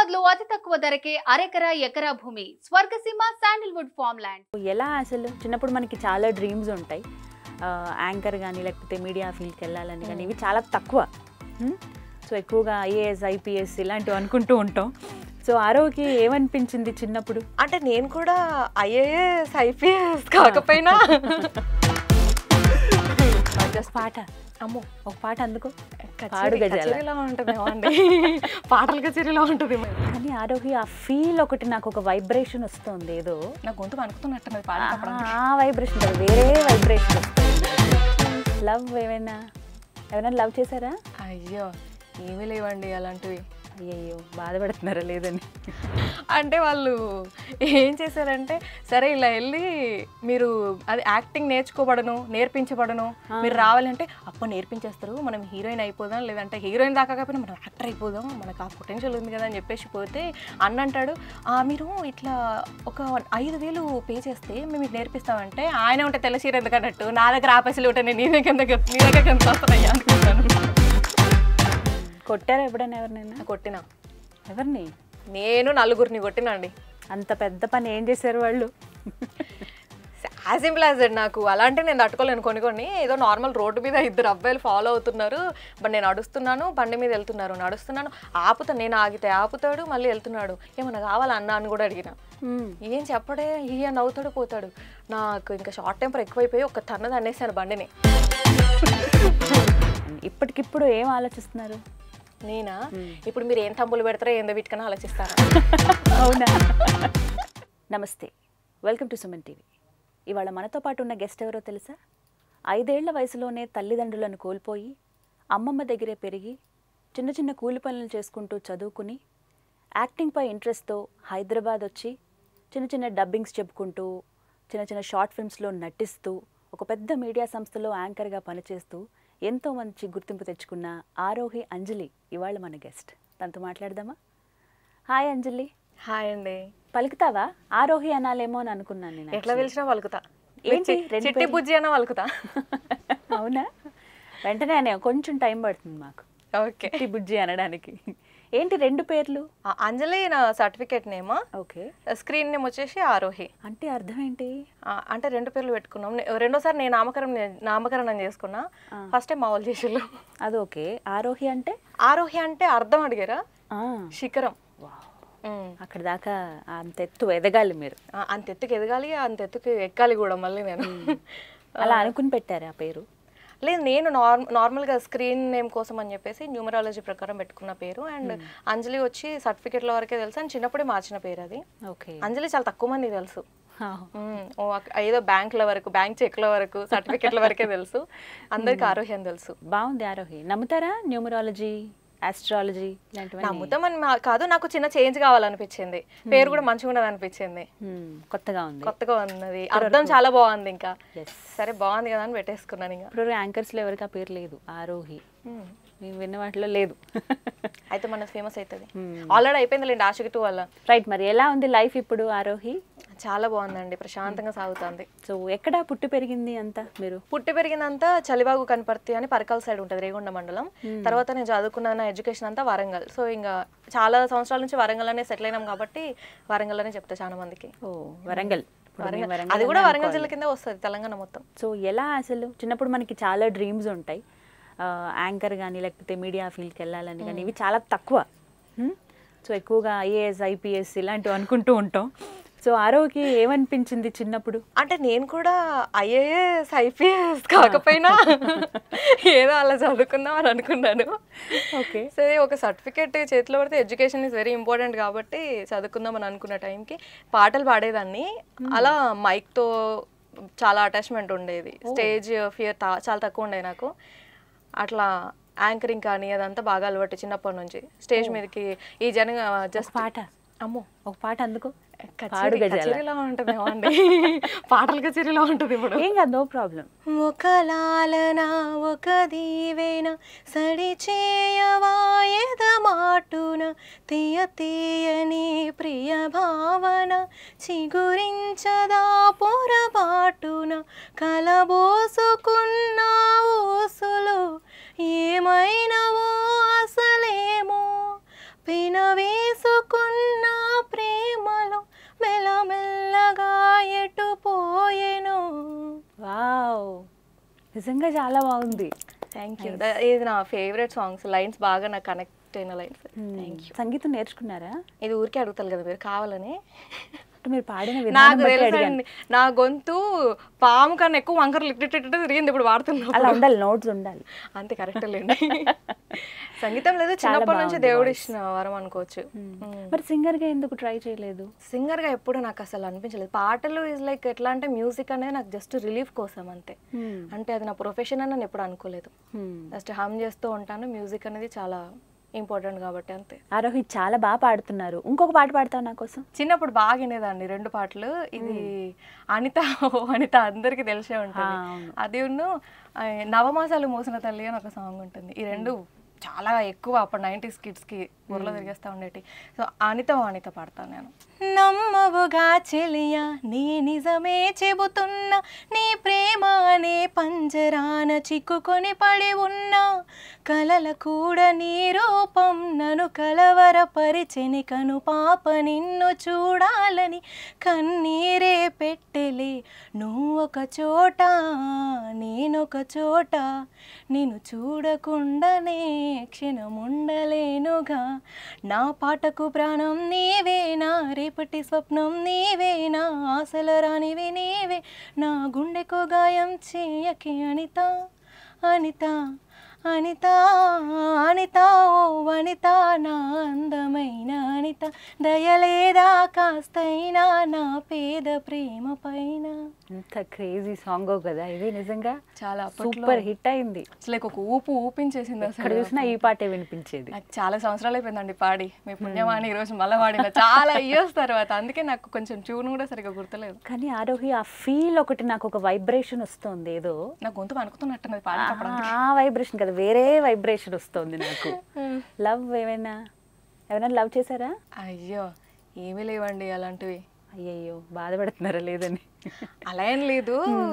హైదరాబాద్ లో అతి తక్కువ ధరకే అరెకరా ఎకరా భూమి స్వర్గసీమ శాండిల్వుడ్ ఫామ్ ల్యాండ్ ఎలా అసలు చిన్నప్పుడు మనకి చాలా డ్రీమ్స్ ఉంటాయి యాంకర్ కానీ లేకపోతే మీడియా ఫీల్డ్కి వెళ్ళాలని కానీ ఇవి చాలా తక్కువ సో ఎక్కువగా ఐఏఎస్ ఐపీఎస్ ఇలాంటివి అనుకుంటూ ఉంటాం సో ఆరోకి ఏమనిపించింది చిన్నప్పుడు అంటే నేను కూడా ఐఏఎస్ ఐపీఎస్ కాకపోయినా జస్ట్ పాట అమ్మో ఒక పాట అందుకో పాడు కచేరీ గజాల. కచేరీలా ఉంటుందేమో అండి పాటల కచేరీలా ఉంటుంది కానీ ఆరోహి ఆ ఫీల్ ఒకటి నాకు ఒక వైబ్రేషన్ వస్తుంది ఏదో నా గొంతు వణుకుతున్నట్టున్నది పాడేటప్పుడు ఆ వైబ్రేషన్ కాదు, వేరే వైబ్రేషన్ వస్తుంది లవ్ ఏమైనా ఎవరైనా లవ్ చేశారా అయ్యో ఏమీ లేవండి అలాంటివి అయ్యయ్యో బాధపడుతున్నారా లేదని అంటే వాళ్ళు ఏం చేశారంటే సరే ఇలా వెళ్ళి మీరు అది యాక్టింగ్ నేర్చుకోబడను నేర్పించబడను మీరు రావాలంటే అప్పుడు నేర్పించేస్తారు మనం హీరోయిన్ అయిపోదాం లేదంటే హీరోయిన్ దాకా కాకపోయినా మనం యాక్టర్ అయిపోదాం మనకు ఆ పొటెన్షియల్ ఉంది కదా అని చెప్పేసి పోతే అన్న అంటాడు "ఆ, మీరు ఇట్లా ఒక ఐదు వేలు పే చేస్తే మేము మీకు నేర్పిస్తామంటే ఆయన ఉంటే తెల్ల చీర ఎందుకన్నట్టు నా దగ్గర ఆ పైసలు ఉంటే నేను నీ దగ్గర ఎందుకు- నీ దగ్గర ఎంత వస్తున్నాయి అనుకుంటాను కొట్టారా ఎప్పుడైనా ఎవరినైనా కొట్టిన ఎవరిని నేను నలుగురిని కొట్టినా అండి అంత పెద్ద పని ఏం చేశారు వాళ్ళు యాజ్ సింపుల్ యాజ్ దట్ నాకు అలాంటి నేను తట్టుకోలేను కొన్ని కొన్ని ఏదో నార్మల్ రోడ్డు మీద ఇద్దరు అబ్బాయిలు ఫాలో అవుతున్నారు బట్ నేను నడుస్తున్నాను బండి మీద వెళ్తున్నారు నడుస్తున్నాను ఆపుతా నేను ఆగితే ఆపుతాడు మళ్ళీ వెళ్తున్నాడు ఏమన్నా కావాలా అన్న అని కూడా అడిగిన ఏం చెప్పడే ఈయ నవ్వుతాడు పోతాడు నాకు ఇంకా షార్ట్ టెంపర్ ఎక్కువైపోయి ఒక తన్నది అనేసాను బండిని ఇప్పటికిప్పుడు ఏం ఆలోచిస్తున్నారు నేనా ఇప్పుడు మీరు ఏం తంబులు పెడతారో ఏందో వీటికన్నా ఆలోచిస్తారా అవునా నమస్తే వెల్కమ్ టు సుమన్ టీవీ ఇవాళ మనతో పాటు ఉన్న గెస్ట్ ఎవరో తెలుసా ఐదేళ్ల వయసులోనే తల్లిదండ్రులను కోల్పోయి అమ్మమ్మ దగ్గరే పెరిగి చిన్న చిన్న కూలి పనులు చేసుకుంటూ చదువుకుని యాక్టింగ్పై ఇంట్రెస్ట్తో హైదరాబాద్ వచ్చి చిన్న చిన్న డబ్బింగ్స్ చెప్పుకుంటూ చిన్న చిన్న షార్ట్ ఫిల్మ్స్లో నటిస్తూ ఒక పెద్ద మీడియా సంస్థలో యాంకర్గా పనిచేస్తూ ఎంతో మంచి గుర్తింపు తెచ్చుకున్న ఆరోహి అంజలి ఇవాళ మన గెస్ట్ తనతో మాట్లాడదామా హాయ్ అంజలి హాయ్ అండి పలుకుతావా ఆరోహి అనాలేమో అని అనుకున్నాను నేను ఎట్లా పిలిచినా వలుకుతా ఏంటి? రెండు చిట్టి పేర్లు? బుజ్జి అన్న వలుకుతా అవునా వెంటనే అనే కొంచెం టైం పడుతుంది మాకు ఓకే చిట్టి బుజ్జి అనడానికి ఏంటి రెండు పేర్లు ఆ, అంజలి నా సర్టిఫికేట్ నేమా ఓకే స్క్రీన్ నేమ్ వచ్చేసి ఆరోహి అంటే అర్థం ఏంటి ఆ, అంటే రెండు పేర్లు పెట్టుకున్నాం నే- రెండోసారి నేను నామకరణం చే- నామకరణం చేసుకున్నా ఫస్ట్ టైం మా వాళ్ళు చేసిళ్ళు అది ఓకే ఆరోహి అంటే ఆరోహి అంటే అర్థం అడిగారా ఆ, శిఖరం వావ్. ఉమ్. అక్కడ దాకా అంత ఎత్తు ఎదగాలి మీరు ఆ, అంత ఎత్తుకు ఎదగాలి అంత ఎత్తుకు ఎక్కాలి కూడా మళ్ళీ నేను అలా అనుకుని పెట్టారు ఆ పేరు లేదు నేను నార్మ్ నార్మల్గా స్క్రీన్ నేమ్ కోసం అని చెప్పేసి న్యూమరాలజీ ప్రకారం పెట్టుకున్న పేరు అండ్ అంజలి వచ్చి సర్టిఫికేట్ల వరకే తెలుసు అండ్ చిన్నప్పుడే మార్చిన పేరు అది ఓకే అంజలి చాలా తక్కువ మంది తెలుసు మ్మ్. ఓ అక్- ఏదో బ్యాంకుల వరకు బ్యాంక్ చెక్ల వరకు సర్టిఫికెట్ల వరకే తెలుసు అందరికి ఆరోగ్యం తెలుసు బాగుంది ఆరోహి నమ్ముతారా న్యూమరాలజీ ఆస్ట్రాలజీ ఇలాంటివన్నీ నమ్ముతామని మా- కాదు నాకు చిన్న చేంజ్ కావాలనిపించింది పేరు కూడా మంచిగా ఉన్నది అనిపించింది హ్మ్, కొత్తగా ఉంది కొత్తగా ఉన్నది అర్థం చాలా బాగుంది ఇంకా ఎస్ సరే బాగుంది కదా అని పెట్టేసుకున్నాను ఇంకా ఇప్పుడు యాంకర్స్లో ఎవరికి ఆ పేరు లేదు ఆరోహి మ్మ్. మేము విన్న వాటిలో లేదు అయితే మనది ఫేమస్ అవుతుంది ఆల్రెడీ అయిపోయిందిలేండి ఆశకి టూ వల్ల రైట్ మరి ఎలా ఉంది లైఫ్ ఇప్పుడు ఆరోహి చాలా బాగుందండి ప్రశాంతంగా సాగుతుంది సో ఎక్కడ పుట్టి పెరిగింది అంతా మీరు పుట్టి పెరిగిందంతా చలిబాగు కనపర్తి అని పరకాల సైడ్ ఉంటుంది రేగొండ మండలం తర్వాత నేను చదువుకున్న నా ఎడ్యుకేషన్ అంతా వరంగల్ సో ఇంకా చాలా సంవత్సరాల నుంచి వరంగల్లోనే సెటిల్ అయినాం కాబట్టి వరంగల్లోనే చెప్తా చాలా మందికి ఓ వరంగల్ ఇప్పుడు మేము వరంగల్ వరంగల్ అది కూడా అనే వరంగల్ అనుకోవాలి. జిల్లా కింద వస్తుంది తెలంగాణ మొత్తం సో ఎలా అసలు చిన్నప్పుడు మనకి చాలా డ్రీమ్స్ ఉంటాయి యాంకర్ కానీ లేకపోతే మీడియా ఫీల్డ్కి వెళ్ళాలని కానీ ఇవి చాలా తక్కువ హ్మ్? సో ఎక్కువగా ఐఏఎస్ ఐపీఎస్ ఇలాంటివి అనుకుంటూ ఉంటాం సో ఆరోకి ఏమనిపించింది చిన్నప్పుడు అంటే నేను కూడా ఐఏఎస్ ఐపీఎస్ కాకపోయినా ఏదో అలా చదువుకుందాం అని అనుకున్నాను ఓకే సరే ఒక సర్టిఫికేట్ చేతిలో పడితే ఎడ్యుకేషన్ ఇస్ వెరీ ఇంపార్టెంట్ కాబట్టి చదువుకుందాం అని అనుకున్న టైంకి పాటలు పాడేదాన్ని అలా మైక్తో చాలా అటాచ్మెంట్ ఉండేది స్టేజ్ ఫియర్ చాలా తక్కువ ఉండేది నాకు అట్లా యాంకరింగ్ కానీ అదంతా బాగా అలవాటు చిన్నప్పటి నుంచి స్టేజ్ మీదకి ఈ జన జస్ట్ పాట అమ్మో ఒక పాట అందుకో పాడు కచేరీ గజాల కచేరీలా ఉంటుంది అండి పాటల కచేరీలా ఉంటుంది ఇప్పుడు ఏం కాదు నో ప్రాబ్లం ఒక లాలన ఒక దీవెన సడి చేయవాయద మాటున తీయ తీయని ప్రియ భావన చిగురించదా పొరపాటున కలబోసుకున్న ఊసులు ఏమైనవో అసలేమో పిన వేసుకున్న నిజంగా చాలా బాగుంది థ్యాంక్ యూ ఇది నా ఫేవరెట్ సాంగ్స్ లైన్స్ బాగా నాకు కనెక్ట్ అయిన లైన్స్ థ్యాంక్ యూ సంగీతం నేర్చుకున్నారా ఇది ఊరికే అడుగుతారు కదా మీరు కావాలని అంటే మీరు పాడిన విధానం నాకు బట్టి అడిగాను తెలుసండి నా గొంతు పాము కన్నా ఎక్కువ వంకరలు ఇట్టు ఇట్టు తిరిగింది ఇప్పుడు వాడుతున్నా అలా ఉండాలి నోట్స్ ఉండాలి అంతే కరెక్ట్ లేండి సంగీతం లేదు చాలా చిన్నప్పటి నుంచి బాగుంది దేవుడు voice. ఇచ్చిన వరం అనుకోవచ్చు మరి సింగర్గా ఎందుకు ట్రై చేయలేదు సింగర్ గా ఎప్పుడు నాకు అసలు అనిపించలేదు పాటలు ఇస్ లైక్ ఎట్లా అంటే మ్యూజిక్ అనేది నాకు జస్ట్ రిలీఫ్ కోసం అంతే అంటే అది నా ప్రొఫెషన్ అని నేను ఎప్పుడు అనుకోలేదు జస్ట్ హమ్ చేస్తూ ఉంటాను మ్యూజిక్ అనేది చాలా ఇంపార్టెంట్ కాబట్టి అంతే ఆరోహి చాలా బాగా పాడుతున్నారు ఇంకొక పాట పాడతావు నా కోసం చిన్నప్పుడు బాగా వినేదాన్ని రెండు పాటలు ఇది అనిత ఓ అనిత అందరికి తెలిసే ఉంటుంది ఆ, అవును. అది ఉన్ను ఆ, నవమాసాలు మోసిన తల్లి అని ఒక సాంగ్ ఉంటుంది ఈ రెండు చాలా ఎక్కువ అప్పుడు నైంటీస్ కిడ్స్కి ఊర్లో తిరిగేస్తూ ఉండేటి సో అనిత ఓ అనిత పాడతాను నేను నమ్మవుగా చెలియా నీ నిజమే చెబుతున్నా నీ ప్రేమ అనే పంజరాన చిక్కుకొని పడి ఉన్నా కలల కూడా నీ రూపం నన్ను కలవరపరిచెని కను పాప నిన్ను చూడాలని కన్నీరే పెట్టెలే నువ్వొక చోట నేనొక చోట నిన్ను చూడకుండానే క్షణముండలేనుగా నా పాటకు ప్రాణం నీవేనా రేపటి స్వప్నం నీవేనా ఆశల రానివి నీవే నా గుండెకు గాయం చేయకి అనిత అనిత అనిత అనిత ఓ వనిత నా అందమైన అనిత దయలేదా కాస్తైనా నా పేద ప్రేమ పైన ఎంత క్రేజీ సాంగ్ కదా ఇది నిజంగా చాలా సూపర్ హిట్ అయింది అసలు ఒక ఊపు ఊపించేసింది ఎక్కడ అసలు చూసినా ఈ పాటే వినిపించేది నాకు చాలా సంవత్సరాలు అయిపోయిందండి పాడి మీ పుణ్యమాని ఈ రోజు మళ్ళీ పాడిన చాలా ఇయర్స్ తర్వాత అందుకే నాకు కొంచెం ట్యూన్ కూడా సరిగ్గా గుర్తులేదు కానీ ఆరోహి ఆ ఫీల్ ఒకటి నాకు ఒక వైబ్రేషన్ వస్తుంది ఏదో నా గొంతు అనుకుతున్నట్టున్నది పాడేటప్పుడు ఆ వైబ్రేషన్ కదా వేరే వైబ్రేషన్ వస్తుంది నాకు లవ్ ఏమైనా ఎవరైనా లవ్ చేశారా అయ్యో ఏమీ లేవండి అలాంటివి అయ్యయ్యో బాధపడుతున్నారా లేదని అలా ఏం లేదు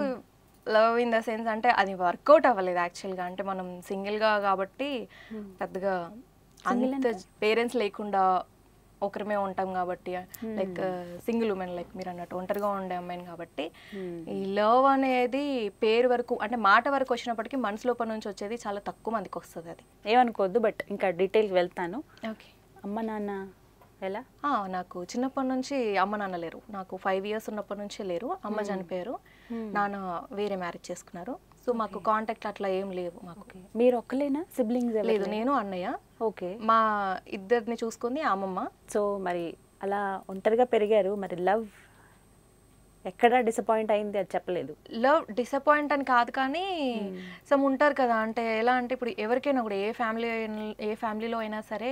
లవ్ ఇన్ ద సెన్స్ అంటే అది వర్కౌట్ అవ్వలేదు యాక్చువల్గా అంటే మనం సింగిల్గా కాబట్టి పెద్దగా అంత పేరెంట్స్ లేకుండా ఒకరిమే ఉంటాం కాబట్టి లైక్ సింగిల్ ఉమెన్ లైక్ మీరు అన్నట్టు ఒంటరిగా ఉండే అమ్మాయిని కాబట్టి ఈ లవ్ అనేది పేరు వరకు అంటే మాట వరకు వచ్చినప్పటికీ మనసు లోపల నుంచి వచ్చేది చాలా తక్కువ మందికి వస్తుంది అది ఏమనుకోవద్దు బట్ ఇంకా డీటెయిల్కి వెళ్తాను ఓకే అమ్మ నాన్న ఎలా ఆ, నాకు చిన్నప్పటి నుంచి అమ్మ నాన్న లేరు నాకు ఫైవ్ ఇయర్స్ ఉన్నప్పటి నుంచి లేరు అమ్మ చనిపోయారు నాన్న వేరే మ్యారేజ్ చేసుకున్నారు సో మాకు కాంటాక్ట్ అట్లా ఏం లేవు మాకు ఓకే మీరు ఒక్కలేనా సిబ్లింగ్స్ లేదు నేను అన్నయ్య ఓకే మా ఇద్దరిని చూసుకుంది అమ్మమ్మ సో మరి అలా ఒంటరిగా పెరిగారు మరి లవ్ ఎక్కడ డిసప్పాయింట్ అయింది అది చెప్పలేదు లవ్ డిసప్పాయింట్ అని కాదు కానీ సమ్ ఉంటారు కదా అంటే ఎలా అంటే ఇప్పుడు ఎవరికైనా కూడా ఏ ఫ్యామిలీ ఏ ఫ్యామిలీలో అయినా సరే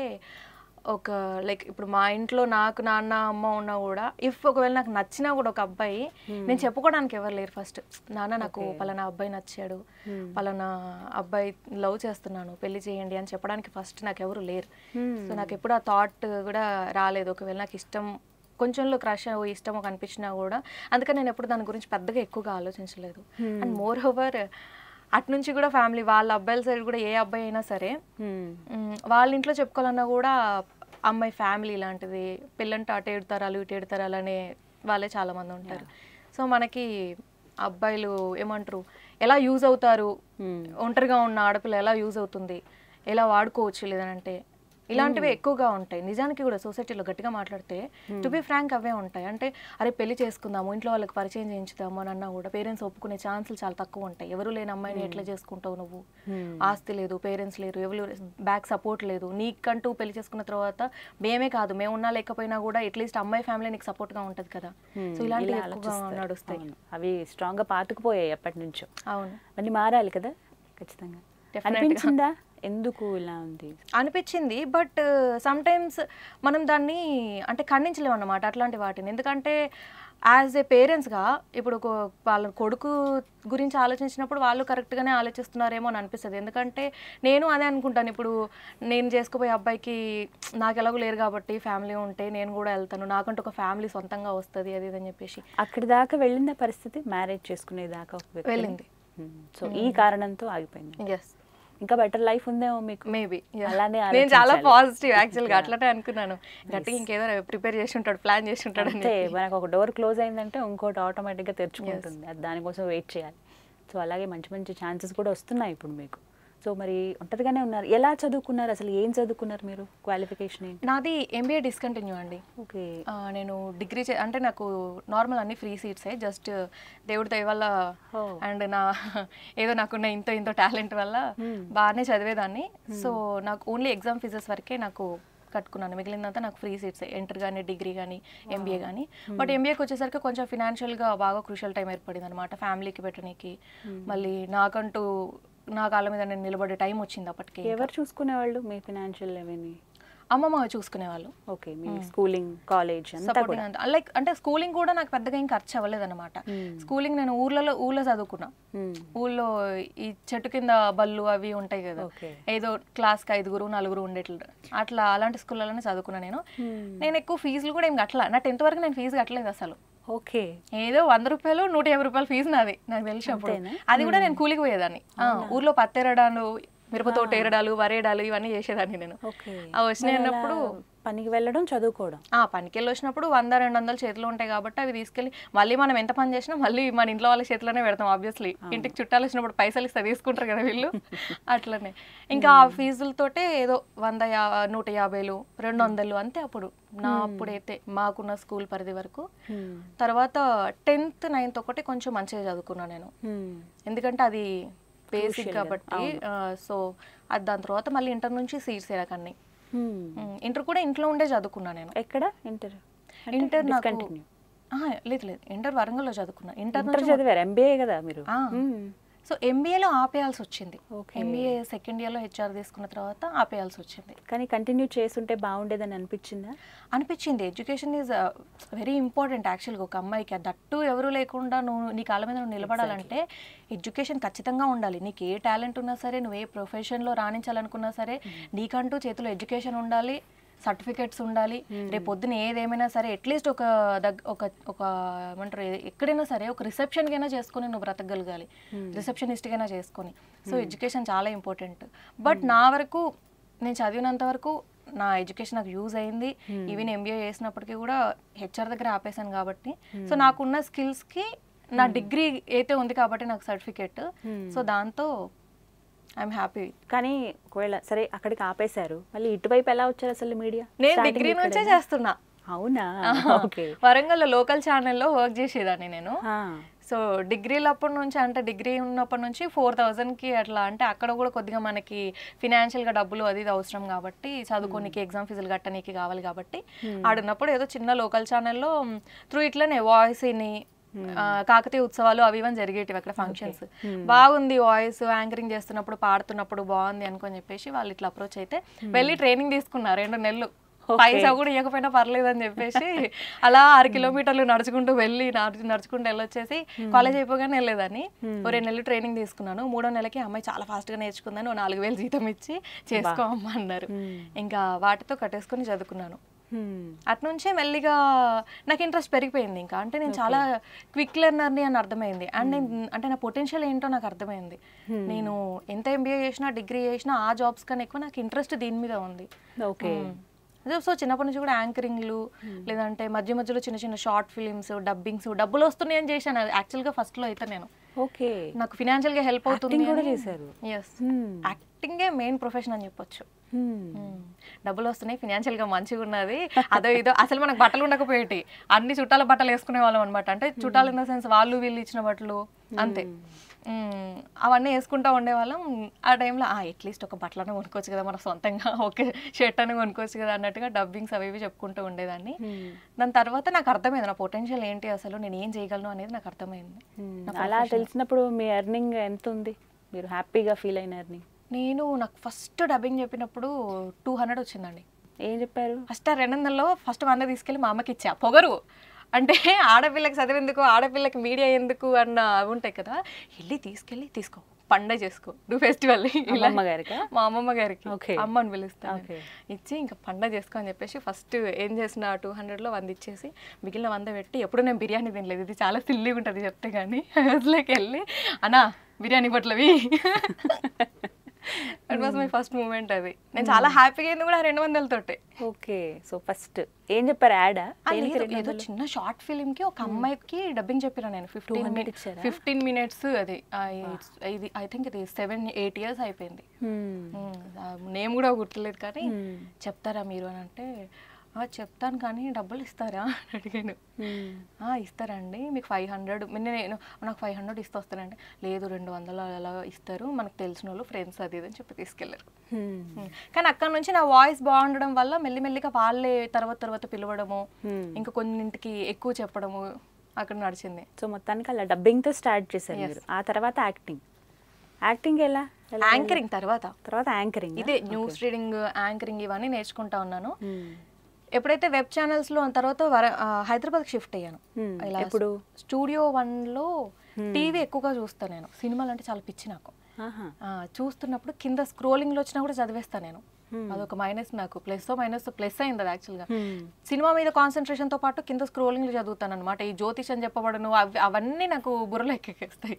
ఒక లైక్ ఇప్పుడు మా ఇంట్లో నాకు నాన్న అమ్మ ఉన్నా కూడా ఇఫ్ ఒకవేళ నాకు నచ్చినా కూడా ఒక అబ్బాయి నేను చెప్పుకోవడానికి ఎవరు లేరు ఫస్ట్ నాన్న నాకు పలానా అబ్బాయి నచ్చాడు పలానా అబ్బాయి లవ్ చేస్తున్నాను పెళ్లి చేయండి అని చెప్పడానికి ఫస్ట్ నాకు ఎవరు లేరు సో నాకు ఎప్పుడు ఆ థాట్ కూడా రాలేదు ఒకవేళ నాకు ఇష్టం కొంచెంలో క్రష్ ఇష్టమో కనిపించినా కూడా అందుకని నేను ఎప్పుడు దాని గురించి పెద్దగా ఎక్కువగా ఆలోచించలేదు అండ్ మోర్ ఓవర్ అటు నుంచి కూడా ఫ్యామిలీ వాళ్ళ అబ్బాయిల సైడ్ కూడా ఏ అబ్బాయి అయినా సరే Hmm. మ్, వాళ్ళ ఇంట్లో చెప్పుకోవాలన్నా కూడా అమ్మాయి ఫ్యామిలీ లాంటిది పిల్లంటే అటు ఏడు తరాలు ఇటు ఏడు తరాలు అనే వాళ్ళే చాలా మంది ఉంటారు సో మనకి అబ్బాయిలు ఏమంటారు ఎలా యూజ్ అవుతారు ఒంటరిగా ఉన్న ఆడపిల్ల ఎలా యూజ్ అవుతుంది ఎలా వాడుకోవచ్చు లేదనంటే ఇలాంటివి ఎక్కువగా ఉంటాయి నిజానికి కూడా సొసైటీలో గట్టిగా మాట్లాడితే టు బి ఫ్రాంక్ అవే ఉంటాయి అంటే అరే పెళ్లి చేసుకుందాము ఇంట్లో వాళ్ళకి పరిచయం చేయించుదాము అని అన్నా కూడా పేరెంట్స్ ఒప్పుకునే ఛాన్సులు చాలా తక్కువ ఉంటాయి ఎవరు లేని అమ్మాయిని ఎట్లా చేసుకుంటావు నువ్వు ఆస్తి లేదు పేరెంట్స్ లేరు ఎవరు బ్యాక్ సపోర్ట్ లేదు నీకంటూ పెళ్లి చేసుకున్న తర్వాత మేమే కాదు మేము ఉన్నా లేకపోయినా కూడా అట్లీస్ట్ అమ్మాయి ఫ్యామిలీ నీకు సపోర్ట్ గా ఉంటది కదా సో ఇలాంటివి ఇలా ఎక్కువగా ఆలోచిస్తారు. నడుస్తాయి అవును. అవి స్ట్రాంగ్ గా పాతుకుపోయాయి ఎప్పటి నుంచో అవును మళ్ళీ మారాలి కదా ఖచ్చితంగా Definitely గా. అనిపించిందా ఎందుకు ఇలా ఉంది అనిపించింది బట్ సమ్ టైమ్స్ మనం దాన్ని అంటే ఖండించలేము అన్నమాట అట్లాంటి వాటిని ఎందుకంటే యాజ్ ఏ పేరెంట్స్గా ఇప్పుడు ఒక వాళ్ళ కొడుకు గురించి ఆలోచించినప్పుడు వాళ్ళు కరెక్ట్గానే ఆలోచిస్తున్నారేమో అని అనిపిస్తుంది ఎందుకంటే నేను అదే అనుకుంటాను ఇప్పుడు నేను చేసుకుపోయే అబ్బాయికి నాకు ఎలాగో లేరు కాబట్టి ఫ్యామిలీ ఉంటే నేను కూడా వెళ్తాను నాకంటూ ఒక ఫ్యామిలీ సొంతంగా వస్తుంది అది ఇది అని చెప్పేసి అక్కడి దాకా వెళ్ళిందా పరిస్థితి మ్యారేజ్ చేసుకునే దాకా ఒక వ్యక్తిని? వెళ్ళింది. Hmm. సో ఈ కారణంతో ఆగిపోయింది ఎస్ ఇంకా బెటర్ లైఫ్ ఉందేమో మీకు మేబీ అలానే నేను చాలా ఆలోచించాలి. పాజిటివ్ యాక్చువల్గా అట్లనే అనుకున్నాను గట్టిగా ఇంకేదో ప్రిపేర్ చేసి ఉంటాడు ప్లాన్ చేసి ఉంటాడు అని అంతే మనకు ఒక డోర్ క్లోజ్ అయిందంటే ఇంకోటి ఆటోమేటిక్ గా తెరుచుకుంటుంది అది దానికోసం వెయిట్ చేయాలి సో అలాగే మంచి మంచి ఛాన్సెస్ కూడా వస్తున్నాయి ఇప్పుడు మీకు సో మరి ఒంటరిగానే ఉన్నారు ఎలా చదువుకున్నారు అసలు ఏం చదువుకున్నారు మీరు క్వాలిఫికేషన్ ఏంటి నాది ఎంబీఏ డిస్కంటిన్యూ అండి ఓకే ఆ, నేను డిగ్రీ చే అంటే నాకు నార్మల్ అన్ని ఫ్రీ సీట్సే జస్ట్ దేవుడి దయ వల్ల Oh. అండ్ నా ఏదో నాకున్న ఇంతో ఇంతో టాలెంట్ వల్ల Hmm. బాగానే చదివేదాన్ని సో నాకు ఓన్లీ ఎగ్జామ్ ఫీజెస్ వరకే నాకు కట్టుకున్నాను మిగిలినంతా నాకు ఫ్రీ సీట్స్ ఎంటర్ కానీ డిగ్రీ కానీ ఎంబీఏ కానీ బట్ ఎంబీఏకి వచ్చేసరికి కొంచెం ఫినాన్షియల్గా బాగా క్రూషియల్ టైం ఏర్పడింది అనమాట ఫ్యామిలీకి పెట్టడానికి మళ్ళీ నాకంటూ నా కాళ్ళ మీద నేను నిలబడే టైం వచ్చింది అప్పటికి ఎవరు చూసుకునేవాళ్ళు మీ ఫినాన్షియల్ అవన్నీ అమ్మమ్మ చూసుకునేవాళ్ళు ఓకే మీ స్కూలింగ్ కాలేజ్ అంతా కూడా సపోర్టింగ్ అంతా లైక్ అంటే స్కూలింగ్ కూడా నాకు పెద్దగా ఏం ఖర్చు అవ్వలేదు అనమాట స్కూలింగ్ నేను ఊర్లలో ఊర్లో చదువుకున్నా Hmm. ఊళ్ళో ఈ చెట్టు కింద బళ్ళు అవి ఉంటాయి కదా Okay. ఏదో క్లాస్కి ఐదుగురు నలుగురు ఉండేట్లు అట్లా అలాంటి స్కూళ్ళలోనే చదువుకున్నా నేను నేను ఎక్కువ ఫీజులు కూడా ఏం కట్టలా నా టెన్త్ వరకు నేను ఫీజు కట్టలేదు అసలు ఓకే ఏదో వంద రూపాయలు నూట యాభై రూపాయలు ఫీజు నాది నాకు తెలిసి అప్పుడు అంతేనా? అది కూడా నేను కూలికి పోయేదాన్ని ఆ, ఊర్లో పత్తెరడాలు మిరప తోట ఏరడాలు వరేడాలు ఇవన్నీ చేసేదాన్ని నేను ఓకే అవి వచ్చినాయి అన్నప్పుడు పనికి వెళ్ళడం చదువుకోవడం ఆ పనికి వెళ్ళి వచ్చినప్పుడు వంద రెండు వందలు చేతిలో ఉంటాయి కాబట్టి అవి తీసుకెళ్ళి మళ్ళీ మనం ఎంత పని చేసినా మళ్ళీ మన ఇంట్లో వాళ్ళ చేతిలోనే పెడతాం ఆబ్వియస్లీ ఇంటికి చుట్టాలు వచ్చినప్పుడు పైసలు ఇస్తే తీసుకుంటారు కదా వీళ్ళు అట్లనే ఇంకా ఆ ఫీజులతోటే ఏదో వంద యా నూట యాభైలు రెండు వందలు అంతే అప్పుడు నా అప్పుడైతే మాకున్న స్కూల్ పరిధి వరకు తర్వాత టెన్త్ నైన్త్ ఒకటి కొంచెం మంచిగా చదువుకున్నాను నేను ఎందుకంటే అది బేసిక్ కాబట్టి సో అది దాని తర్వాత మళ్ళీ ఇంటర్ నుంచి సీట్స్ ఎలాకన్నీ ఇంటర్ కూడా ఇంట్లో ఉండే చదువుకున్నా నేను ఎక్కడ ఇంటర్ ఇంటర్ నాకు కంటిన్యూ ఆ, లేదు లేదు ఇంటర్ వరంగల్లో చదువుకున్నా ఇంటర్ ఇంటర్ నుంచి చదివారు ఎంబీఏ కదా మీరు ఆ. మ్మ్. సో ఎంబీఏలో ఆపేయాల్సి వచ్చింది Okay. ఎంబీఏ సెకండ్ ఇయర్లో హెచ్ఆర్ తీసుకున్న తర్వాత ఆపేయాల్సి వచ్చింది కానీ కంటిన్యూ చేస్తుంటే బాగుండేదని అనిపించిందా అనిపించింది ఎడ్యుకేషన్ ఈజ్ వెరీ ఇంపార్టెంట్ యాక్చువల్గా ఒక అమ్మాయికి దట్టు ఎవరు లేకుండా నువ్వు నీ కాళ్ళ మీద నువ్వు నిలబడాలంటే ఎడ్యుకేషన్ ఖచ్చితంగా ఉండాలి నీకు ఏ టాలెంట్ ఉన్నా సరే నువ్వు ఏ ప్రొఫెషన్లో రాణించాలనుకున్నా సరే నీకంటూ చేతిలో ఎడ్యుకేషన్ ఉండాలి సర్టిఫికెట్స్ ఉండాలి రేపు పొద్దున ఏదేమైనా సరే అట్లీస్ట్ ఒక దగ్ ఒక ఒక ఏమంటారు ఏ- ఎక్కడైనా సరే ఒక రిసెప్షన్కైనా చేసుకొని నువ్వు బ్రతకగలగాలి రిసెప్షనిస్ట్కైనా చేసుకొని సో ఎడ్యుకేషన్ చాలా ఇంపార్టెంట్ బట్ నా వరకు నేను చదివినంత వరకు నా ఎడ్యుకేషన్ నాకు యూజ్ అయింది ఈవెన్ ఎంబీఏ చేసినప్పటికీ కూడా హెచ్ఆర్ దగ్గర ఆపేశాను కాబట్టి సో నాకున్న స్కిల్స్కి నా డిగ్రీ అయితే ఉంది కాబట్టి నాకు సర్టిఫికేట్ సో దాంతో ఐఎమ్ హ్యాపీ కానీ ఒకవేళ సరే అక్కడికి ఆపేశారు మళ్ళీ ఇటువైపు ఎలా వచ్చారు అసలు మీడియా నేను డిగ్రీ నుంచే చేస్తున్నా అవునా ఓకే వరంగల్లో లోకల్ ఛానల్లో వర్క్ చేసేదాన్ని నేను సో డిగ్రీలు అప్పటి నుంచి అంటే డిగ్రీ ఉన్నప్పటి నుంచి ఫోర్ థౌజండ్కి అట్లా అంటే అక్కడ కూడా కొద్దిగా మనకి ఫినాన్షియల్గా డబ్బులు అది ఇది అవసరం కాబట్టి చదువుకోనికి ఎగ్జామ్ ఫీజులు కట్టనీకి కావాలి కాబట్టి ఆడున్నప్పుడు ఏదో చిన్న లోకల్ ఛానల్లో త్రూ ఇట్లనే వాయిస్ని కాకతీయ ఉత్సవాలు అవి ఇవన్నీ జరిగేటివి అక్కడ ఫంక్షన్స్ బాగుంది వాయిస్ యాంకరింగ్ చేస్తున్నప్పుడు పాడుతున్నప్పుడు బాగుంది అనుకొని చెప్పేసి వాళ్ళు ఇట్లా అప్రోచ్ అయితే వెళ్ళి ట్రైనింగ్ తీసుకున్నారు రెండు నెలలు పైసా కూడా ఇవ్వకపోయినా పర్లేదు అని చెప్పేసి అలా ఆరు కిలోమీటర్లు నడుచుకుంటూ వెళ్ళి నడుచు నడుచుకుంటూ వెళ్ళొచ్చేసి కాలేజ్ అయిపోగానే వెళ్ళేదాన్ని ఓ రెండు నెలలు ట్రైనింగ్ తీసుకున్నాను మూడో నెలకి అమ్మాయి చాలా ఫాస్ట్గా నేర్చుకుందని ఓ నాలుగు వేలు జీతం ఇచ్చి చేసుకో అమ్మ అన్నారు ఇంకా వాటితో కట్టేసుకొని చదువుకున్నాను అట్నుంచే మెల్లిగా నాకు ఇంట్రెస్ట్ పెరిగిపోయింది ఇంకా అంటే నేను చాలా క్విక్ లెర్నర్ని అని అర్థమైంది అండ్ నేను అంటే నా పొటెన్షియల్ ఏంటో నాకు అర్థమైంది నేను ఎంత ఎంబీఏ చేసినా డిగ్రీ చేసినా ఆ జాబ్స్ కన్నా ఎక్కువ నాకు ఇంట్రెస్ట్ దీని మీద ఉంది ఓకే అదే సో చిన్నప్పటి నుంచి కూడా యాంకరింగ్లు లేదంటే మధ్య మధ్యలో చిన్న చిన్న షార్ట్ ఫిలిమ్స్ డబ్బింగ్స్ డబ్బులు వస్తున్నాయని చేశాను అది యాక్చువల్గా ఫస్ట్లో అయితే నేను ఓకే నాకు ఫినాన్షియల్గా హెల్ప్ అవుతుంది Acting కూడా అని- చేశారు. ఎస్ యాక్టింగే మెయిన్ ప్రొఫెషన్ అని చెప్పొచ్చు మ్మ్. డబ్బులు వస్తున్నాయి ఫినాన్షియల్ గా మంచిగా ఉన్నది అదో ఇదో అసలు మనకు బట్టలు ఉండకపోయేటి అన్ని చుట్టాల బట్టలు వేసుకునే వాళ్ళం అనమాట అంటే చుట్టాలు ఇన్ ద సెన్స్ వాళ్ళు వీళ్ళు ఇచ్చిన బట్టలు అంతే మ్మ్. అవన్నీ వేసుకుంటా ఉండేవాళ్ళం ఆ టైంలో అట్లీస్ట్ ఒక బట్టలనే కొనుక్కోవచ్చు కదా మన సొంతంగా ఒక షర్ట్ అని కొనుక్కోవచ్చు కదా అన్నట్టుగా డబ్బింగ్స్ అవి ఇవి చెప్పుకుంటూ ఉండేదాన్ని దాని తర్వాత నాకు అర్థమైంది నా పొటెన్షియల్ ఏంటి అసలు నేను ఏం చేయగలను అనేది నాకు అర్థమైంది అలా తెలిసినప్పుడు మీ ఎర్నింగ్ ఎంత ఉంది మీరు హ్యాపీగా ఫీల్ అయిన ఎర్నింగ్ నేను నాకు ఫస్ట్ డబ్బింగ్ చెప్పినప్పుడు టూ హండ్రెడ్ వచ్చిందండి ఏం చెప్పారు ఫస్ట్ ఆ రెండు వందల్లో ఫస్ట్ వంద తీసుకెళ్ళి మా అమ్మకి ఇచ్చా పొగరు అంటే ఆడపిల్లకి చదివేందుకు ఆడపిల్లకి మీడియా ఎందుకు అన్న అవి ఉంటాయి కదా వెళ్ళి తీసుకెళ్ళి తీసుకో పండగ చేసుకో నువ్వు ఫెస్టివల్ అమ్మమ్మ గారికా? మా అమ్మమ్మ గారికి Okay. అమ్మ అని పిలుస్తాను Okay. ఇచ్చి ఇంకా పండగ చేసుకో అని చెప్పేసి ఫస్ట్ ఏం చేసిన టూ హండ్రెడ్లో వంద ఇచ్చేసి మిగిలిన వంద పెట్టి ఎప్పుడు నేను బిర్యానీ తినలేదు ఇది చాలా సిల్లీగా ఉంటుంది చెప్తే కానీ హౌస్లోకి వెళ్ళి అన్నా బిర్యానీ పొట్లవి that was my first moment అది నేను చాలా హ్యాపీగా అయింది కూడా రెండు వందలతోటే ఓకే సో ఫస్ట్ ఏం చెప్పారు యాడా ఆ, లేదు, ఏదో చిన్న షార్ట్ ఫిల్మ్ కి ఒక అమ్మాయికి డబ్బింగ్ చెప్పిన నేను ఫిఫ్టీన్ 200 ఇచ్చారా? ఫిఫ్టీన్ మినిట్స్ అది ఆ, it's- ఇది ఐ థింక్ ఇది సెవెన్ ఎయిట్ ఇయర్స్ అయిపోయింది నేమ్ కూడా గుర్తులేదు కానీ చెప్తారా మీరు అని అంటే "ఆ, చెప్తాను కానీ డబ్బులు ఇస్తారా అని అడిగాను "ఆ, ఇస్తారండి మీకు ఫైవ్ హండ్రెడ్ నేను నాకు ఫైవ్ హండ్రెడ్ ఇస్తూ వస్తానంటే లేదు రెండు వందలు అలా ఇస్తారు మనకు తెలిసిన వాళ్ళు ఫ్రెండ్స్ అది ఇది అని చెప్పి తీసుకెళ్ళారు ఉమ్. కానీ అక్కడ నుంచి నా వాయిస్ బాగుండడం వల్ల మెల్లిమెల్లిగా వాళ్ళే తర్వాత తర్వాత పిలవడము ఇంకా కొన్నింటికి ఎక్కువ చెప్పడము అక్కడ నడిచింది సో మొత్తానికి అలా డబ్బింగ్తో స్టార్ట్ చేశారు మీరు ఆ తర్వాత యాక్టింగ్ యాక్టింగ్ ఎలా ఎలా యాంకరింగ్ తర్వాత తర్వాత యాంకరింగ్ ఇదే న్యూస్ రీడింగ్ యాంకరింగ్ ఇవన్నీ నేర్చుకుంటా ఉన్నాను ఎప్పుడైతే వెబ్ ఛానల్స్ లో తర్వాత వర హైదరాబాద్ షిఫ్ట్ అయ్యాను Hmm. ఇలా ఎప్పుడు? స్టూడియో వన్ లో టీవీ ఎక్కువగా చూస్తాను నేను సినిమాలు అంటే చాలా పిచ్చి నాకు ఆహా ఆ, చూస్తున్నప్పుడు కింద స్క్రోలింగ్ లో వచ్చినా కూడా చదివేస్తాను నేను అదొక మైనస్ నాకు ప్లస్ మైనస్ ప్లస్ అయింది అది యాక్చువల్గా సినిమా మీద కాన్సన్ట్రేషన్ తో పాటు కింద స్క్రోలింగ్ చదువుతాను అనమాట ఈ జ్యోతిషం చెప్పబడను అవి అవన్నీ నాకు బుర్రలో ఎక్కేస్తాయి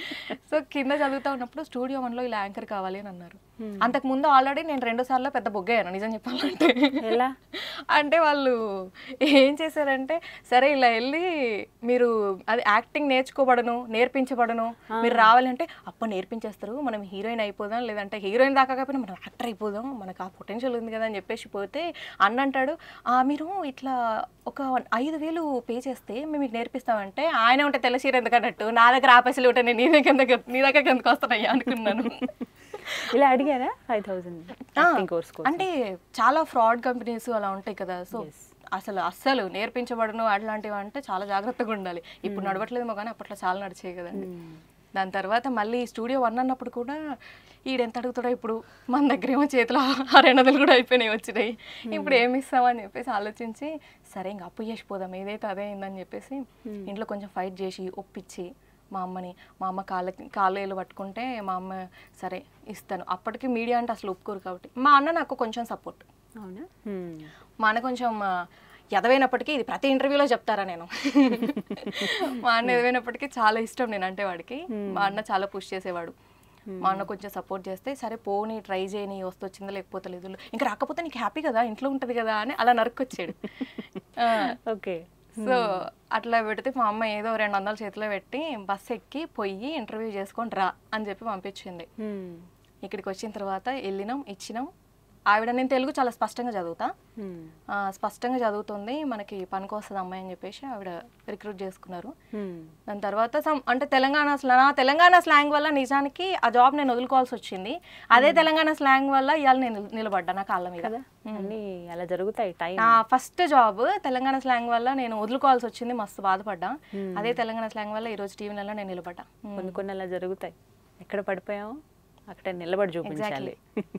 సో కింద చదువుతా ఉన్నప్పుడు స్టూడియో వన్ లో ఇలా యాంకర్ కావాలి అని అన్నారు అంతకు ముందు ఆల్రెడీ నేను రెండు సార్లు పెద్ద బొగ్గయ్యాను నిజం చెప్పాలంటే ఎలా అంటే వాళ్ళు ఏం చేశారంటే సరే ఇలా వెళ్ళి మీరు అది యాక్టింగ్ నేర్చుకోబడను నేర్పించబడను మీరు రావాలంటే అప్ప నేర్పించేస్తారు మనం హీరోయిన్ అయిపోదాం లేదంటే హీరోయిన్ దాకా కాకపోయినా మనం యాక్టర్ అయిపోదాం మనకు ఆ పొటెన్షియల్ ఉంది కదా అని చెప్పేసి పోతే అన్న అంటాడు "ఆ, మీరు ఇట్లా ఒక ఐదు వేలు పే చేస్తే మేము మీకు నేర్పిస్తామంటే ఆయన ఉంటే తెల్ల చీర ఎందుకన్నట్టు నా దగ్గర ఆ పైసలు ఉంటే నేను నీ దగ్గర ఎందుకు- నీ దగ్గర ఎందుకు వస్తున్నాయ్యా అనుకున్నాను ఇలా అడిగారా ఫైవ్ థౌసండ్ యాక్టింగ్ కోర్స్ కోసం అంటే చాలా ఫ్రాడ్ కంపెనీస్ అలా ఉంటాయి కదా సో అసలు అస్సలు నేర్పించబడను అట్లాంటివి అంటే చాలా జాగ్రత్తగా ఉండాలి ఇప్పుడు నడవట్లేదేమో కానీ అప్పట్లో చాలా నడిచాయి కదండి దాని తర్వాత మళ్ళీ స్టూడియో వన్ అన్నప్పుడు కూడా ఈడెంత అడుగుతాడో ఇప్పుడు మన దగ్గర ఏమో చేతిలో ఆ రెండు వందలు కూడా అయిపోయినాయి వచ్చినాయి ఇప్పుడు ఏమి ఇస్తామని చెప్పేసి ఆలోచించి సరే ఇంకా అప్పు చేసి పోదాం ఏదైతే అదే అయిందని చెప్పేసి ఇంట్లో కొంచెం ఫైట్ చేసి ఒప్పించి మా అమ్మని మా అమ్మ కాళ్ళ కాళ్ళు పట్టుకుంటే మా అమ్మ సరే ఇస్తాను అప్పటికి మీడియా అంటే అసలు ఒప్పుకోరు కాబట్టి మా అన్న నాకు కొంచెం సపోర్ట్ అవునా Hmm. మా అన్న కొంచెం ఆ, ఎదవైనప్పటికీ ఇది ప్రతి ఇంటర్వ్యూలో చెప్తారా నేను మా అన్న ఎదవైనప్పటికీ చాలా ఇష్టం నేను అంటే వాడికి మా అన్న చాలా పుష్ చేసేవాడు మా అన్న కొంచెం సపోర్ట్ చేస్తే సరే పోనీ ట్రై చేయని వస్తొచ్చిందా లేకపోతే లేదు ఇంకా రాకపోతే నీకు హ్యాపీ కదా ఇంట్లో ఉంటుంది కదా అని అలా నరుక్కొచ్చాడు ఆ, ఓకే సో అట్లా పెడితే మా అమ్మ ఏదో రెండు వందల చేతిలో పెట్టి బస్ ఎక్కి పోయి ఇంటర్వ్యూ చేసుకొని రా అని చెప్పి పంపించింది Hmm. ఇక్కడికి వచ్చిన తర్వాత వెళ్ళినాం ఇచ్చినాం ఆవిడ నేను తెలుగు చాలా స్పష్టంగా చదువుతా Hmm. ఆ, స్పష్టంగా చదువుతుంది మనకి పనికి వస్తుంది అమ్మాయి అని చెప్పేసి ఆవిడ రిక్రూట్ చేసుకున్నారు Hmm. దాని తర్వాత some- అంటే తెలంగాణ స్లా- నా తెలంగాణ స్లాంగ్ వల్ల నిజానికి ఆ జాబ్ నేను వదులుకోవాల్సి వచ్చింది అదే తెలంగాణ స్లాంగ్ వల్ల ఇవాళ నేను నిల- నిలబడ్డా నా కాళ్ళ మీద కదా అన్నీ అలా జరుగుతాయి టైం నా ఫస్ట్ జాబ్ తెలంగాణ స్లాంగ్ వల్ల నేను వదులుకోవాల్సి వచ్చింది మస్తు బాధపడ్డా అదే తెలంగాణ స్లాంగ్ వల్ల ఈ రోజు టీవీలలో నేను నిలబడ్డా కొన్ని కొన్ని అలా జరుగుతాయి ఎక్కడ పడిపోయామో అక్కడ నిలబడి చూపించాలి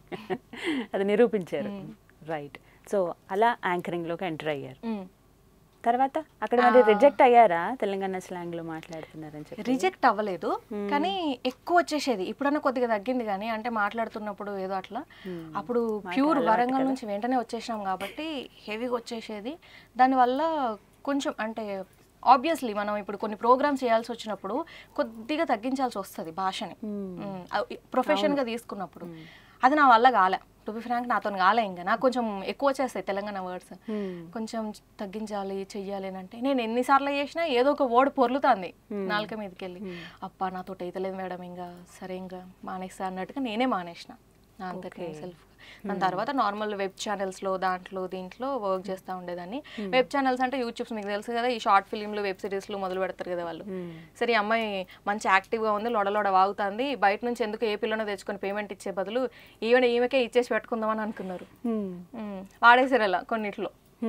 అది నిరూపించారు రైట్ సో అలా యాంకరింగ్ లోకి ఎంటర్ అయ్యారు మ్మ్. తర్వాత అక్కడ మరి రిజెక్ట్ అయ్యారా తెలంగాణ స్లాంగ్ లో మాట్లాడుతున్నారని చెప్పి రిజెక్ట్ అవ్వలేదు కానీ ఎక్కువ వచ్చేసేది ఇప్పుడన్నా కొద్దిగా తగ్గింది కానీ అంటే మాట్లాడుతున్నప్పుడు ఏదో అట్లా అప్పుడు ప్యూర్ వరంగల్ నుంచి వెంటనే వచ్చేసాం కాబట్టి హెవీగా వచ్చేసేది దానివల్ల కొంచెం అంటే ఆబ్వియస్లీ మనం ఇప్పుడు కొన్ని ప్రోగ్రామ్స్ చేయాల్సి వచ్చినప్పుడు కొద్దిగా తగ్గించాల్సి వస్తుంది భాషని ప్రొఫెషన్గా తీసుకున్నప్పుడు అది నా వల్ల కాలే టు బి ఫ్రాంక్ నాతో కాలే ఇంకా నాకు కొంచెం ఎక్కువ వచ్చేస్తాయి తెలంగాణ వర్డ్స్ కొంచెం తగ్గించాలి చెయ్యాలి అని అంటే నేను ఎన్నిసార్లు చేసినా ఏదో ఒక వర్డ్ పొర్లుతుంది నాలుక మీదకి వెళ్ళి అప్ప నాతో అయితలేదు మేడం ఇంకా సరే ఇంకా మానేస్తా అన్నట్టుగా నేనే మానేసిన నా అంతటి సెల్ఫ్ దాని తర్వాత నార్మల్ వెబ్ ఛానల్స్ లో దాంట్లో దీంట్లో వర్క్ చేస్తూ ఉండేదాన్ని వెబ్ ఛానల్స్ అంటే యూట్యూబ్స్ మీకు తెలుసు కదా ఈ షార్ట్ ఫిలింలు వెబ్ సిరీస్లు మొదలు పెడతారు కదా వాళ్ళు సరే ఈ అమ్మాయి మంచి యాక్టివ్గా ఉంది లొడ లొడ వాగుతుంది బయట నుంచి ఎందుకు ఏ పిల్లనో తెచ్చుకొని పేమెంట్ ఇచ్చే బదులు ఈవెన్ ఈమెకే ఇచ్చేసి పెట్టుకుందామని అనుకున్నారు మ్మ్. వాడేసారు అలా కొన్నిట్లో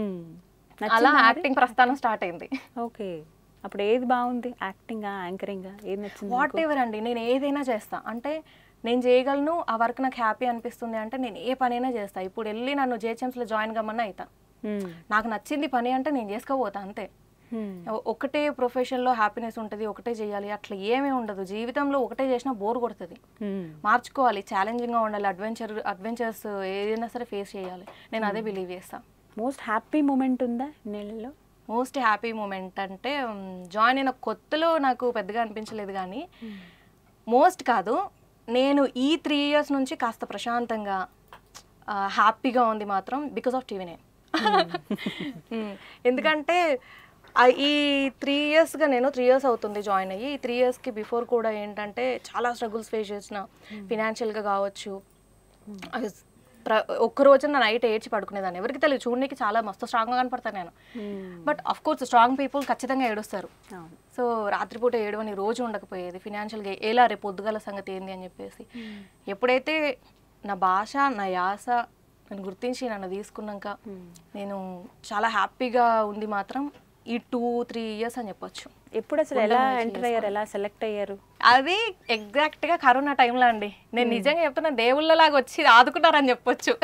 అలా యాక్టింగ్ ప్రస్థానం స్టార్ట్ అయింది ఓకే అప్పుడు ఏది బాగుంది యాక్టింగ్ యాంకరింగ్ ఏది నచ్చింది వాట్ ఎవర్ అండి నేను ఏదైనా చేస్తా అంటే నేను చేయగలను ఆ వర్క్ నాకు హ్యాపీ అనిపిస్తుంది అంటే నేను ఏ పనైనా చేస్తా ఇప్పుడు వెళ్ళి నన్ను జేహెచ్ఎంస్లో జాయిన్ కమ్మన్నా అవుతా Hmm. నాకు నచ్చింది పని అంటే నేను చేసుకోపోతా అంతే Hmm. ఒ- ఒకటే ప్రొఫెషన్లో హ్యాపీనెస్ ఉంటుంది ఒకటే చేయాలి అట్లా ఏమీ ఉండదు జీవితంలో ఒకటే చేసినా బోర్ కొడుతుంది Hmm. మార్చుకోవాలి ఛాలెంజింగ్గా ఉండాలి అడ్వెంచర్ అడ్వెంచర్స్ ఏదైనా సరే ఫేస్ చేయాలి నేను అదే బిలీవ్ చేస్తా మోస్ట్ హ్యాపీ మూమెంట్ ఉందా నెలలో మోస్ట్ హ్యాపీ మూమెంట్ అంటే జాయిన్ అయిన కొత్తలో నాకు పెద్దగా అనిపించలేదు కానీ మోస్ట్ కాదు నేను ఈ త్రీ ఇయర్స్ నుంచి కాస్త ప్రశాంతంగా ఆ, హ్యాపీగా ఉంది మాత్రం బికాస్ ఆఫ్ టీవీ నైన్ ఎందుకంటే ఆ ఈ త్రీ ఇయర్స్గా నేను త్రీ ఇయర్స్ అవుతుంది జాయిన్ అయ్యి ఈ త్రీ ఇయర్స్కి బిఫోర్ కూడా ఏంటంటే చాలా స్ట్రగుల్స్ ఫేస్ చేసిన ఫినాన్షియల్గా కావచ్చు అది ప్ర ఒక్క రోజు నా నైట్ ఏడ్చి పడుకునేదాన్ని ఎవరికి తెలియదు చూడడానికి చాలా మస్తు స్ట్రాంగ్గా కనపడతాను నేను but of course strong people ఖచ్చితంగా ఏడుస్తారు అవును సో రాత్రిపూట ఏడవని రోజు ఉండకపోయేది ఫినాన్షియల్గా ఎలా రేపు పొద్దుగల సంగతి ఏంది అని చెప్పేసి ఎప్పుడైతే నా భాష నా యాస నన్ను గుర్తించి నన్ను తీసుకున్నాక నేను చాలా హ్యాపీగా ఉంది మాత్రం ఈ టూ త్రీ ఇయర్స్ అని చెప్పొచ్చు ఎప్పుడు అసలు ఎలా ఎంటర్ అయ్యారు ఎలా సెలెక్ట్ అయ్యారు అది ఎగ్జాక్ట్గా కరోనా టైంలో అండి నేను నిజంగా చెప్తున్నా దేవుళ్ళలాగా వచ్చి ఆదుకున్నారని చెప్పొచ్చు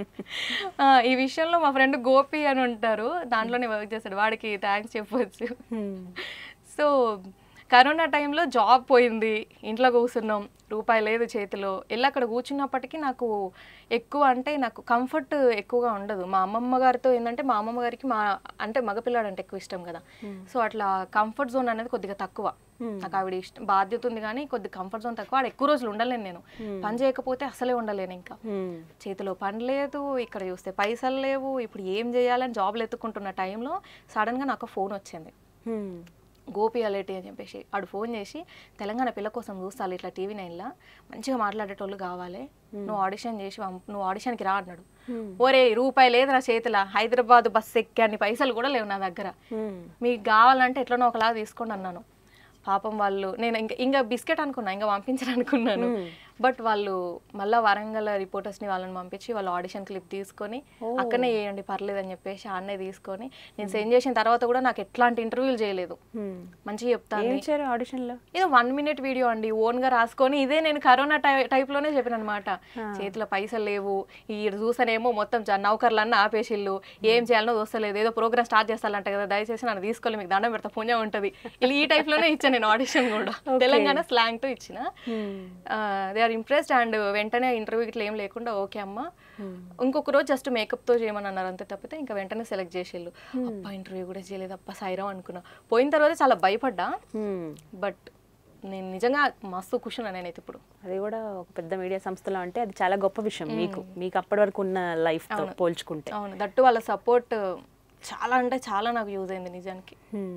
ఆ, ఈ విషయంలో మా ఫ్రెండ్ గోపి అని ఉంటారు దాంట్లోనే వర్క్ చేస్తాడు వాడికి థ్యాంక్స్ చెప్పొచ్చు సో కరోనా టైంలో జాబ్ పోయింది ఇంట్లో కూర్చున్నాం రూపాయి లేదు చేతిలో వెళ్ళి అక్కడ కూర్చున్నప్పటికీ నాకు ఎక్కువ అంటే నాకు కంఫర్ట్ ఎక్కువగా ఉండదు మా అమ్మమ్మ గారితో ఏంటంటే మా అమ్మమ్మ గారికి మా అంటే మగపిల్లాడు అంటే ఎక్కువ ఇష్టం కదా సో అట్లా కంఫర్ట్ జోన్ అనేది కొద్దిగా తక్కువ నాకు ఆవిడ ఇష్టం బాధ్యత ఉంది కానీ కొద్దిగా కంఫర్ట్ జోన్ తక్కువ ఆడ ఎక్కువ రోజులు ఉండలేను నేను పని చేయకపోతే అసలే ఉండలేను ఇంకా చేతిలో పని లేదు ఇక్కడ చూస్తే పైసలు లేవు ఇప్పుడు ఏం చేయాలని జాబ్లు ఎత్తుకుంటున్న టైంలో సడన్గా నాకు ఫోన్ వచ్చింది గోపి అలేటి అని చెప్పేసి ఆడు ఫోన్ చేసి తెలంగాణ పిల్ల కోసం చూస్తాను ఇట్లా టీవీ నైన్లో మంచిగా మాట్లాడేటోళ్ళు కావాలి నువ్వు ఆడిషన్ చేసి పంప్- నువ్వు ఆడిషన్కి రా అన్నాడు ఓరే రూపాయి లేదు నా చేతిలో హైదరాబాద్ బస్ ఎక్కి అన్ని పైసలు కూడా లేవు నా దగ్గర మీకు కావాలంటే ఎట్లనో ఒకలా తీసుకోండి అన్నాను పాపం వాళ్ళు నేను ఇంకా ఇంకా బిస్కెట్ అనుకున్నా ఇంకా పంపించాలనుకున్నాను బట్ వాళ్ళు మళ్ళీ వరంగల్ రిపోర్టర్స్ని వాళ్ళని పంపించి వాళ్ళు ఆడిషన్ క్లిప్ తీసుకొని అక్కడనే చేయండి పర్లేదు అని చెప్పేసి ఆడనే తీసుకొని నేను సెండ్ చేసిన తర్వాత కూడా నాకు ఎట్లాంటి ఇంటర్వ్యూలు చేయలేదు మంచిగా చెప్తాను ఏం ఇచ్చారు ఆడిషన్లో ఇది వన్ మినిట్ వీడియో అండి ఓన్ గా రాసుకొని ఇదే నేను కరోనా టై టైప్ లోనే చెప్పిన అనమాట చేతిలో పైసలు లేవు ఈ చూసానేమో మొత్తం జ- నౌకర్లన్నీ ఆపేసిల్లు ఏం చేయాలనో చూస్తలేదు ఏదో ప్రోగ్రామ్ స్టార్ట్ చేస్తారంట కదా దయచేసి నన్ను తీసుకోవాలి మీకు దండం పెడతా పుణ్యం ఉంటది ఇలా ఈ టైప్ లోనే ఇచ్చాను నేను ఆడిషన్ కూడా తెలంగాణ స్లాంగ్ తో ఇచ్చిన దే ఆర్ ఇంప్రెస్డ్ అండ్ వెంటనే ఇంటర్వ్యూ ఇట్లా ఏం లేకుండా ఓకే అమ్మ ఇంకొక రోజు జస్ట్ మేకప్ తో చేయమని అన్నారు అంతే తప్పితే ఇంకా వెంటనే సెలెక్ట్ చేసేళ్ళు అప్ప ఇంటర్వ్యూ కూడా చేయలేదు అప్ప సాయిరాం అనుకున్నా పోయిన తర్వాత చాలా భయపడ్డా బట్ నేను నిజంగా మస్తు కూర్చున్నా నేనైతే ఇప్పుడు అది కూడా ఒక పెద్ద మీడియా సంస్థలో అంటే అది చాలా గొప్ప విషయం మీకు మీకు అప్పటి వరకు ఉన్న లైఫ్ తో పోల్చుకుంటే అవును దట్టు వాళ్ళ సపోర్ట్ చాలా అంటే చాలా నాకు యూజ్ అయింది నిజానికి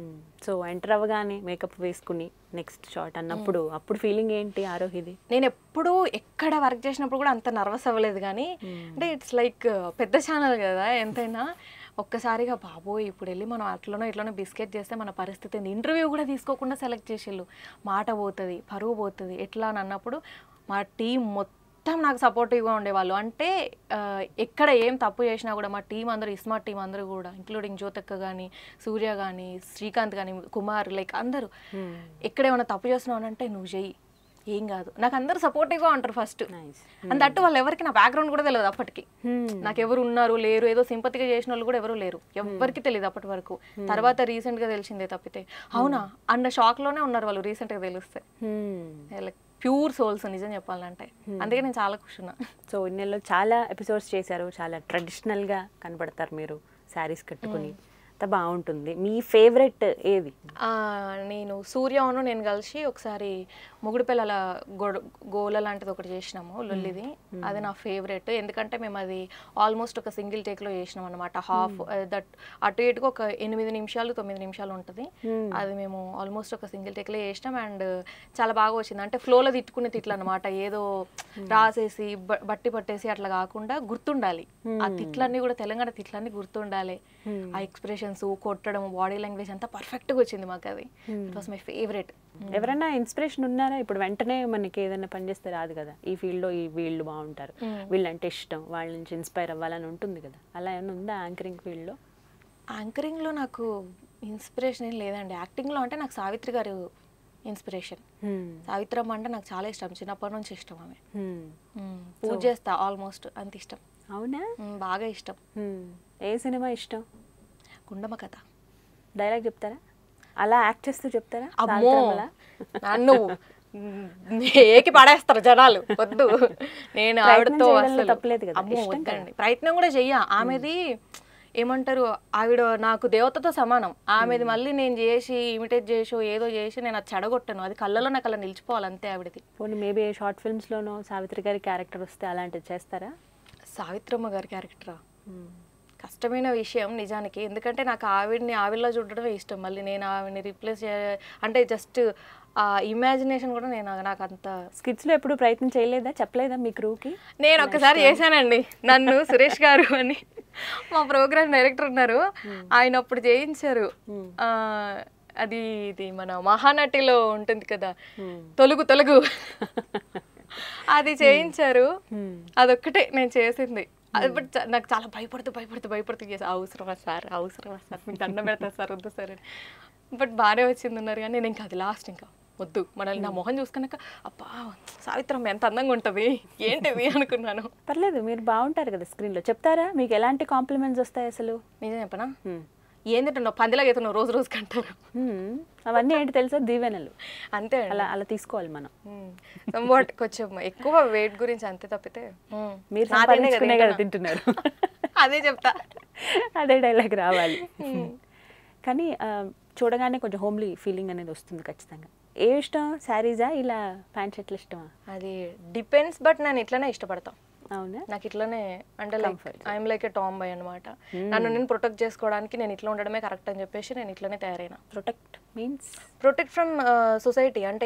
సో ఎంటర్ అవ్వగానే మేకప్ వేసుకుని నెక్స్ట్ షాట్ అన్నప్పుడు అప్పుడు ఫీలింగ్ ఏంటి ఆరోహిది నేను ఎప్పుడు ఎక్కడ వర్క్ చేసినప్పుడు కూడా అంత నర్వస్ అవ్వలేదు కానీ అంటే ఇట్స్ లైక్ పెద్ద ఛానల్ కదా ఎంతైనా ఒక్కసారిగా బాబోయ్ ఇప్పుడు వెళ్ళి మనం అట్లనో ఇట్లనో బిస్కెట్ చేస్తే మన పరిస్థితి ఏంది ఇంటర్వ్యూ కూడా తీసుకోకుండా సెలెక్ట్ చేసేళ్ళు మాట పోతుంది పరువు పోతుంది ఎట్లా అని అన్నప్పుడు మా టీం మొత్తం నాకు సపోర్టివ్గా ఉండేవాళ్ళు అంటే ఆ, ఎక్కడ ఏం తప్పు చేసినా కూడా మా టీం అందరూ ఇస్మార్ట్ టీం అందరూ కూడా ఇంక్లూడింగ్ జ్యోతక్క కానీ సూర్య కానీ శ్రీకాంత్ కానీ కుమార్ లైక్ అందరూ ఎక్కడ ఏమైనా తప్పు చేస్తున్నావు అంటే నువ్వు చెయ్యి ఏం కాదు నాకు అందరూ సపోర్టివ్గా ఉంటారు ఫస్ట్ నైస్ అండ్ అట్టు వాళ్ళు ఎవరికి నా బ్యాక్గ్రౌండ్ కూడా తెలియదు అప్పటికి నాకు ఎవరు ఉన్నారు లేరు ఏదో సింపతిగా చేసిన వాళ్ళు కూడా ఎవరు లేరు ఎవరికి తెలియదు అప్పటి వరకు తర్వాత రీసెంట్ గా తెలిసిందే తప్పితే అవునా అన్న షాక్ లోనే ఉన్నారు వాళ్ళు రీసెంట్ గా తెలిస్తే లైక్ ప్యూర్ సోల్స్ నిజం చెప్పాలంటే అందుకే నేను చాలా కూర్చున్నా సో ఇన్నెల్లో చాలా ఎపిసోడ్స్ చేశారు చాలా ట్రెడిషనల్ గా కనబడతారు మీరు శారీస్ కట్టుకుని అంత బాగుంటుంది మీ ఫేవరెట్ ఏది ఆ, నేను సూర్యను నేను కలిసి ఒకసారి ముగుడు పిల్లల గొడ గోల లాంటిది ఒకటి చేసినాము లొల్లిది అది నా ఫేవరెట్ ఎందుకంటే మేము అది ఆల్మోస్ట్ ఒక సింగిల్ టేక్లో చేసినాం అనమాట హాఫ్ దట్ అటు ఇటుగా ఒక ఎనిమిది నిమిషాలు తొమ్మిది నిమిషాలు ఉంటుంది అది మేము ఆల్మోస్ట్ ఒక సింగిల్ టేక్లో చేసినాం అండ్ చాలా బాగా వచ్చింది అంటే ఫ్లోలో తిట్టుకునే తిట్లు అనమాట ఏదో రాసేసి బ- బట్టి పట్టేసి అట్లా కాకుండా గుర్తుండాలి ఆ తిట్లన్నీ కూడా తెలంగాణ తిట్లన్నీ గుర్తుండాలి ఆ ఎక్స్ప్రెషన్స్ కొట్టడం బాడీ లాంగ్వేజ్ అంతా పర్ఫెక్ట్గా వచ్చింది మాకు అది ఇట్ వాస్ మై ఫేవరెట్ ఎవరైనా ఇన్స్పిరేషన్ ఉన్నారా ఇప్పుడు వెంటనే మనకి ఏదైనా పని చేస్తే రాదు కదా ఈ ఫీల్డ్ లో ఈ వీళ్ళు బాగుంటారు వీళ్ళంటే ఇష్టం వాళ్ళ నుంచి ఇన్స్పైర్ అవ్వాలని ఉంటుంది కదా అలా ఏమైనా ఉందా యాంకరింగ్ ఫీల్డ్ లో యాంకరింగ్లో నాకు ఇన్స్పిరేషన్ ఏం లేదండి యాక్టింగ్లో అంటే నాకు సావిత్రి గారు ఇన్స్పిరేషన్ సావిత్రమ్మ అంటే నాకు చాలా ఇష్టం చిన్నప్పటి నుంచి ఇష్టం ఆమె మ్మ్. పూజ చేస్తా ఆల్మోస్ట్ అంత ఇష్టం అవునా మ్మ్, బాగా ఇష్టం Hmm. ఏ సినిమా ఇష్టం గుండమ్మ కథ డైలాగ్ చెప్తారా అలా యాక్ట్ చేస్తూ చెప్తారా అమ్మో సావిత్రమ్మలా? నన్ను మ్, ఏకి పడేస్తారు జనాలు వద్దు నేను ప్రయత్నం ఆవిడతో చేయడంలో అసలు తప్పులేదు కదా, అమ్మో ఇష్టం కదా. వద్దండి ప్రయత్నం కూడా చెయ్య ఆమెది ఏమంటారు ఆవిడ నాకు దేవతతో సమానం ఆమెది మళ్ళీ నేను చేసి ఇమిటేట్ చేసో ఏదో చేసి నేను అది చెడగొట్టను అది కళ్ళలో నాకు అలా నిలిచిపోవాలి అంతే ఆవిడది పోనీ మేబీ షార్ట్ ఫిల్మ్స్లోనో సావిత్రి గారి క్యారెక్టర్ వస్తే అలాంటివి చేస్తారా సావిత్రమ్మ గారి క్యారెక్టరా కష్టమైన విషయం నిజానికి ఎందుకంటే నాకు ఆవిడని ఆవిడలో చూడడమే ఇష్టం మళ్ళీ నేను ఆవిడని రీప్లేస్ చే అంటే జస్ట్ ఆ ఇమాజినేషన్ కూడా నేను నాకు అంత స్కిట్స్లో ఎప్పుడు ప్రయత్నం చేయలేదా చెప్పలేదా మీ క్రూకి నేను ఒక్కసారి చేశానండి నన్ను సురేష్ గారు అని మా ప్రోగ్రామ్ డైరెక్టర్ ఉన్నారు ఆయన అప్పుడు చేయించారు ఆ, అది ఇది మన మహానటిలో ఉంటుంది కదా తొలుగు తొలుగు అది చేయించారు అదొక్కటే నేను చేసింది అది బట్ చ- నాకు చాలా భయపడుతూ భయపడుతూ భయపడుతూ చేసి అవసరమా సార్ అవసరమా సార్ మీకు దండం పెడతా సార్ వద్దు సార్ అని బట్ బాగానే వచ్చింది ఉన్నారు కానీ నేను ఇంకా అది లాస్ట్ ఇంకా వద్దు మనల్ని నా మొహం చూసుకున్నాక అబ్బా సావిత్రమ్మ ఎంత అందంగా ఉంటుంది ఏంటిది అనుకున్నాను పర్లేదు మీరు బాగుంటారు కదా స్క్రీన్లో చెప్తారా మీకు ఎలాంటి కాంప్లిమెంట్స్ వస్తాయి అసలు నిజం చెప్పనా Hmm. ఏం తింటున్నావు పందిలాగా అవుతున్నావు రోజు రోజు కంటారు Hmm. అవన్నీ ఏంటి తెలుసా దీవెనలు అంతే అలా అలా తీసుకోవాలి మనం సంవాట్ కొంచెం ఎక్కువ వెయిట్ గురించి అంతే తప్పితే hmm. మీరు నాదేనే కదా సంపాదించుకునే కదా తింటున్నా. తింటున్నారు అదే చెప్తా అదే డైలాగ్ రావాలి కానీ ఆ, చూడగానే కొంచెం హోమ్లీ ఫీలింగ్ అనేది వస్తుంది ఖచ్చితంగా ఏ ఇష్టం శారీజా ఇలా ప్యాంట్ షర్ట్లు ఇష్టమా అది డిపెండ్స్ బట్ నేను ఇట్లనే ఇష్టపడతా అవునా నాకు ఇట్లనే అంటే like Comfort. I'm like a tomboy అనమాట నన్ను నేను ప్రొటెక్ట్ చేసుకోవడానికి నేను ఇట్లా ఉండడమే కరెక్ట్ అని చెప్పేసి నేను ఇట్లనే తయారైనా protect means protect from society అంటే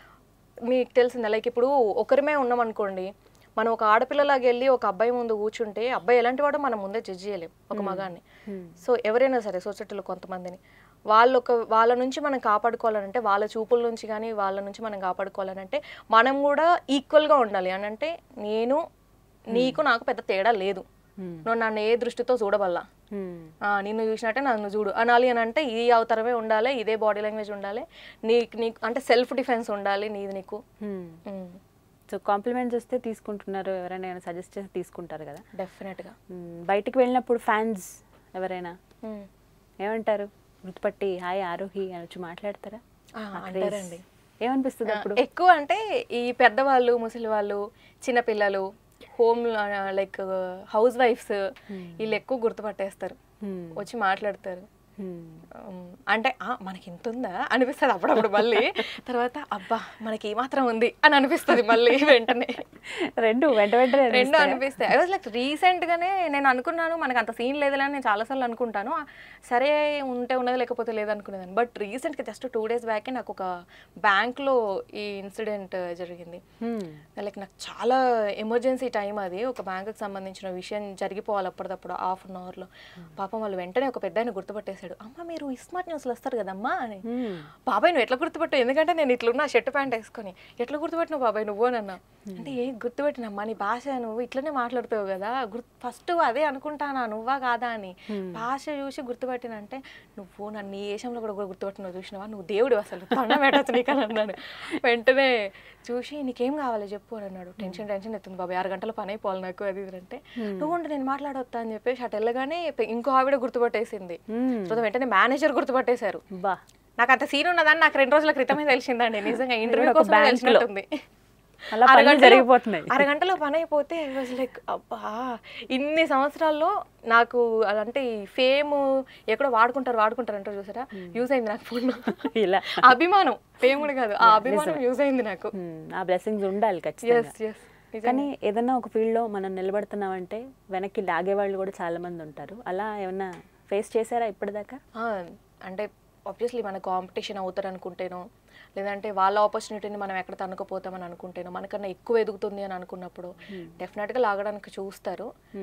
మీకు తెలిసిందే లైక్ ఇప్పుడు ఒకరిమే ఉన్నాం అనుకోండి మనం ఒక ఆడపిల్లలాగా వెళ్ళి ఒక అబ్బాయి ముందు కూర్చుంటే అబ్బాయి ఎలాంటి వాడో మనం ముందే జడ్జ్ చేయలేం ఒక మగాన్ని సో ఎవరైనా సరే సొసైటీలో కొంతమందిని వాళ్ళు ఒక వాళ్ళ నుంచి మనం కాపాడుకోవాలనంటే వాళ్ళ చూపుల నుంచి కానీ వాళ్ళ నుంచి మనం కాపాడుకోవాలనంటే మనం కూడా ఈక్వల్గా ఉండాలి అని అంటే నేను నీకు నాకు పెద్ద తేడా లేదు నువ్వు నన్ను ఏ దృష్టితో చూడబల్లా ఆ, నిన్ను చూసినట్టే నన్ను చూడు అనాలి అని అంటే ఈ అవతారమే ఉండాలి ఇదే బాడీ లాంగ్వేజ్ ఉండాలి నీకు నీకు అంటే సెల్ఫ్ డిఫెన్స్ ఉండాలి నీది నీకు ఉమ్, సో కాంప్లిమెంట్స్ వస్తే తీసుకుంటున్నారు ఎవరైనా సజెస్ట్ చేసి తీసుకుంటారు కదా డెఫినెట్గా మ్మ్. బయటికి వెళ్ళినప్పుడు ఫ్యాన్స్ ఎవరైనా ఉమ్. ఏమంటారు గుర్తుపట్టి హాయ్ ఆరోహి అని వచ్చి మాట్లాడతారా ఆ, ఆ craze. అంటారండి ఏమనిపిస్తుంది అప్పుడు ఎక్కువ అంటే ఈ పెద్దవాళ్ళు ముసలి వాళ్ళు చిన్నపిల్లలు హోమ్ లైక్ హౌస్ వైఫ్స్ వీళ్ళు ఎక్కువ గుర్తుపట్టేస్తారు మ్మ్. వచ్చి మాట్లాడతారు మ్మ్. ఉమ్, అంటే "ఆ, మనకి ఇంత ఉందా అనిపిస్తుంది అప్పుడప్పుడు మళ్ళీ తర్వాత అబ్బా మనకి ఈ మాత్రం ఉంది అని అనిపిస్తుంది మళ్ళీ వెంటనే రెండు వెంట వెంటనే రెండు అనిపిస్తాయా? అనిపిస్తాయి ఐ వాజ్ లైక్ రీసెంట్ గానే నేను అనుకున్నాను మనకు అంత సీన్ లేదులే అని నేను చాలాసార్లు అనుకుంటాను ఆ, సరే ఉంటే ఉన్నది లేకపోతే లేదు అనుకునేదాన్ని బట్ రీసెంట్గా జస్ట్ టూ డేస్ బ్యాకే నాకు ఒక బ్యాంక్లో ఈ ఇన్సిడెంట్ జరిగింది మ్మ్. లైక్ నాకు చాలా ఎమర్జెన్సీ టైం అది ఒక బ్యాంకుకి సంబంధించిన విషయం జరిగిపోవాలి అప్పటిదప్పుడు హాఫ్ అన్ అవర్లో పాపం వాళ్ళు వెంటనే ఒక పెద్ద ఆయన గుర్తుపట్టేశాడు అమ్మ మీరు స్మార్ట్ న్యూస్లో వస్తారు కదమ్మా అని మ్మ్. బాబాయ్ నువ్వు ఎట్లా గుర్తుపట్టావు ఎందుకంటే నేను ఇట్లున్నా షర్ట్ ప్యాంట్ వేసుకొని ఎట్లా గుర్తుపట్టినావు బాబాయ్ నువ్వు అని అన్నా అంటే ఏ గుర్తుపెట్టినమ్మా నీ భాష నువ్వు ఇట్లనే మాట్లాడుతావు కదా గుర్తు ఫస్ట్ అదే అనుకుంటానా నువ్వా కాదా అని భాష చూసి గుర్తుపట్టినంటే నువ్వు నన్ను ఈ దేశంలో కూడా గుర్తుపట్టినావు చూసినావా నువ్వు దేవుడు అసలు దండం పెట్టచ్చు నీకు అని అన్నాడు వెంటనే చూసి నీకేం కావాలి చెప్పు అని అన్నాడు టెన్షన్ టెన్షన్ ఎత్తుంది బాబాయ్ ఆరు గంటల పని అయిపోవాలి నాకు అది ఇది అంటే నువ్వు ఉంటే నేను మాట్లాడొస్తా అని చెప్పేసి అటు వెళ్ళగానే ఇంకో ఆవిడ గుర్తుపట్టేసింది మ్మ్. తర్వాత వెంటనే మేనేజర్ గుర్తుపట్టేశారు బా నాకు అంత సీన్ ఉన్నదని నాకు రెండు రోజుల క్రితమే తెలిసిందండి నిజంగా ఇంటర్వ్యూ ఒక కోసం bank లో. తెలిసినట్టుంది అలా పనులు అరగంటలో- జరిగిపోతున్నాయి. అరగంటలో పని అయిపోతే వాజ్ లైక్ అబ్బా ఇన్ని సంవత్సరాల్లో నాకు అదంటే ఈ ఫేమ్ ఎక్కడో వాడుకుంటారు వాడుకుంటారు అంటారు చూసారా యూజ్ అయింది నాకు ఫోన్ ఇలా అభిమానం ఫేమ్ కూడా కాదు ఆ అభిమానం యూజ్ అయింది నాకు మ్మ్. ఆ బ్లెస్సింగ్స్ ఉండాలి ఖచ్చితంగా ఎస్ ఎస్ కానీ ఏదన్నా ఒక ఫీల్డ్లో మనం నిలబడుతున్నామంటే వెనక్కి లాగే వాళ్ళు కూడా చాలా మంది ఉంటారు అలా ఏమన్నా ఫేస్ చేశారా ఇప్పటిదాకా అంటే ఆబ్వియస్లీ మన కాంపిటీషన్ అవుతారు అనుకుంటేనో లేదంటే వాళ్ళ ఆపర్చునిటీని మనం ఎక్కడ తనుకుపోతామని అనుకుంటేనో మనకన్నా ఎక్కువ ఎదుగుతుంది అని అనుకున్నప్పుడు డెఫినెట్గా లాగడానికి చూస్తారు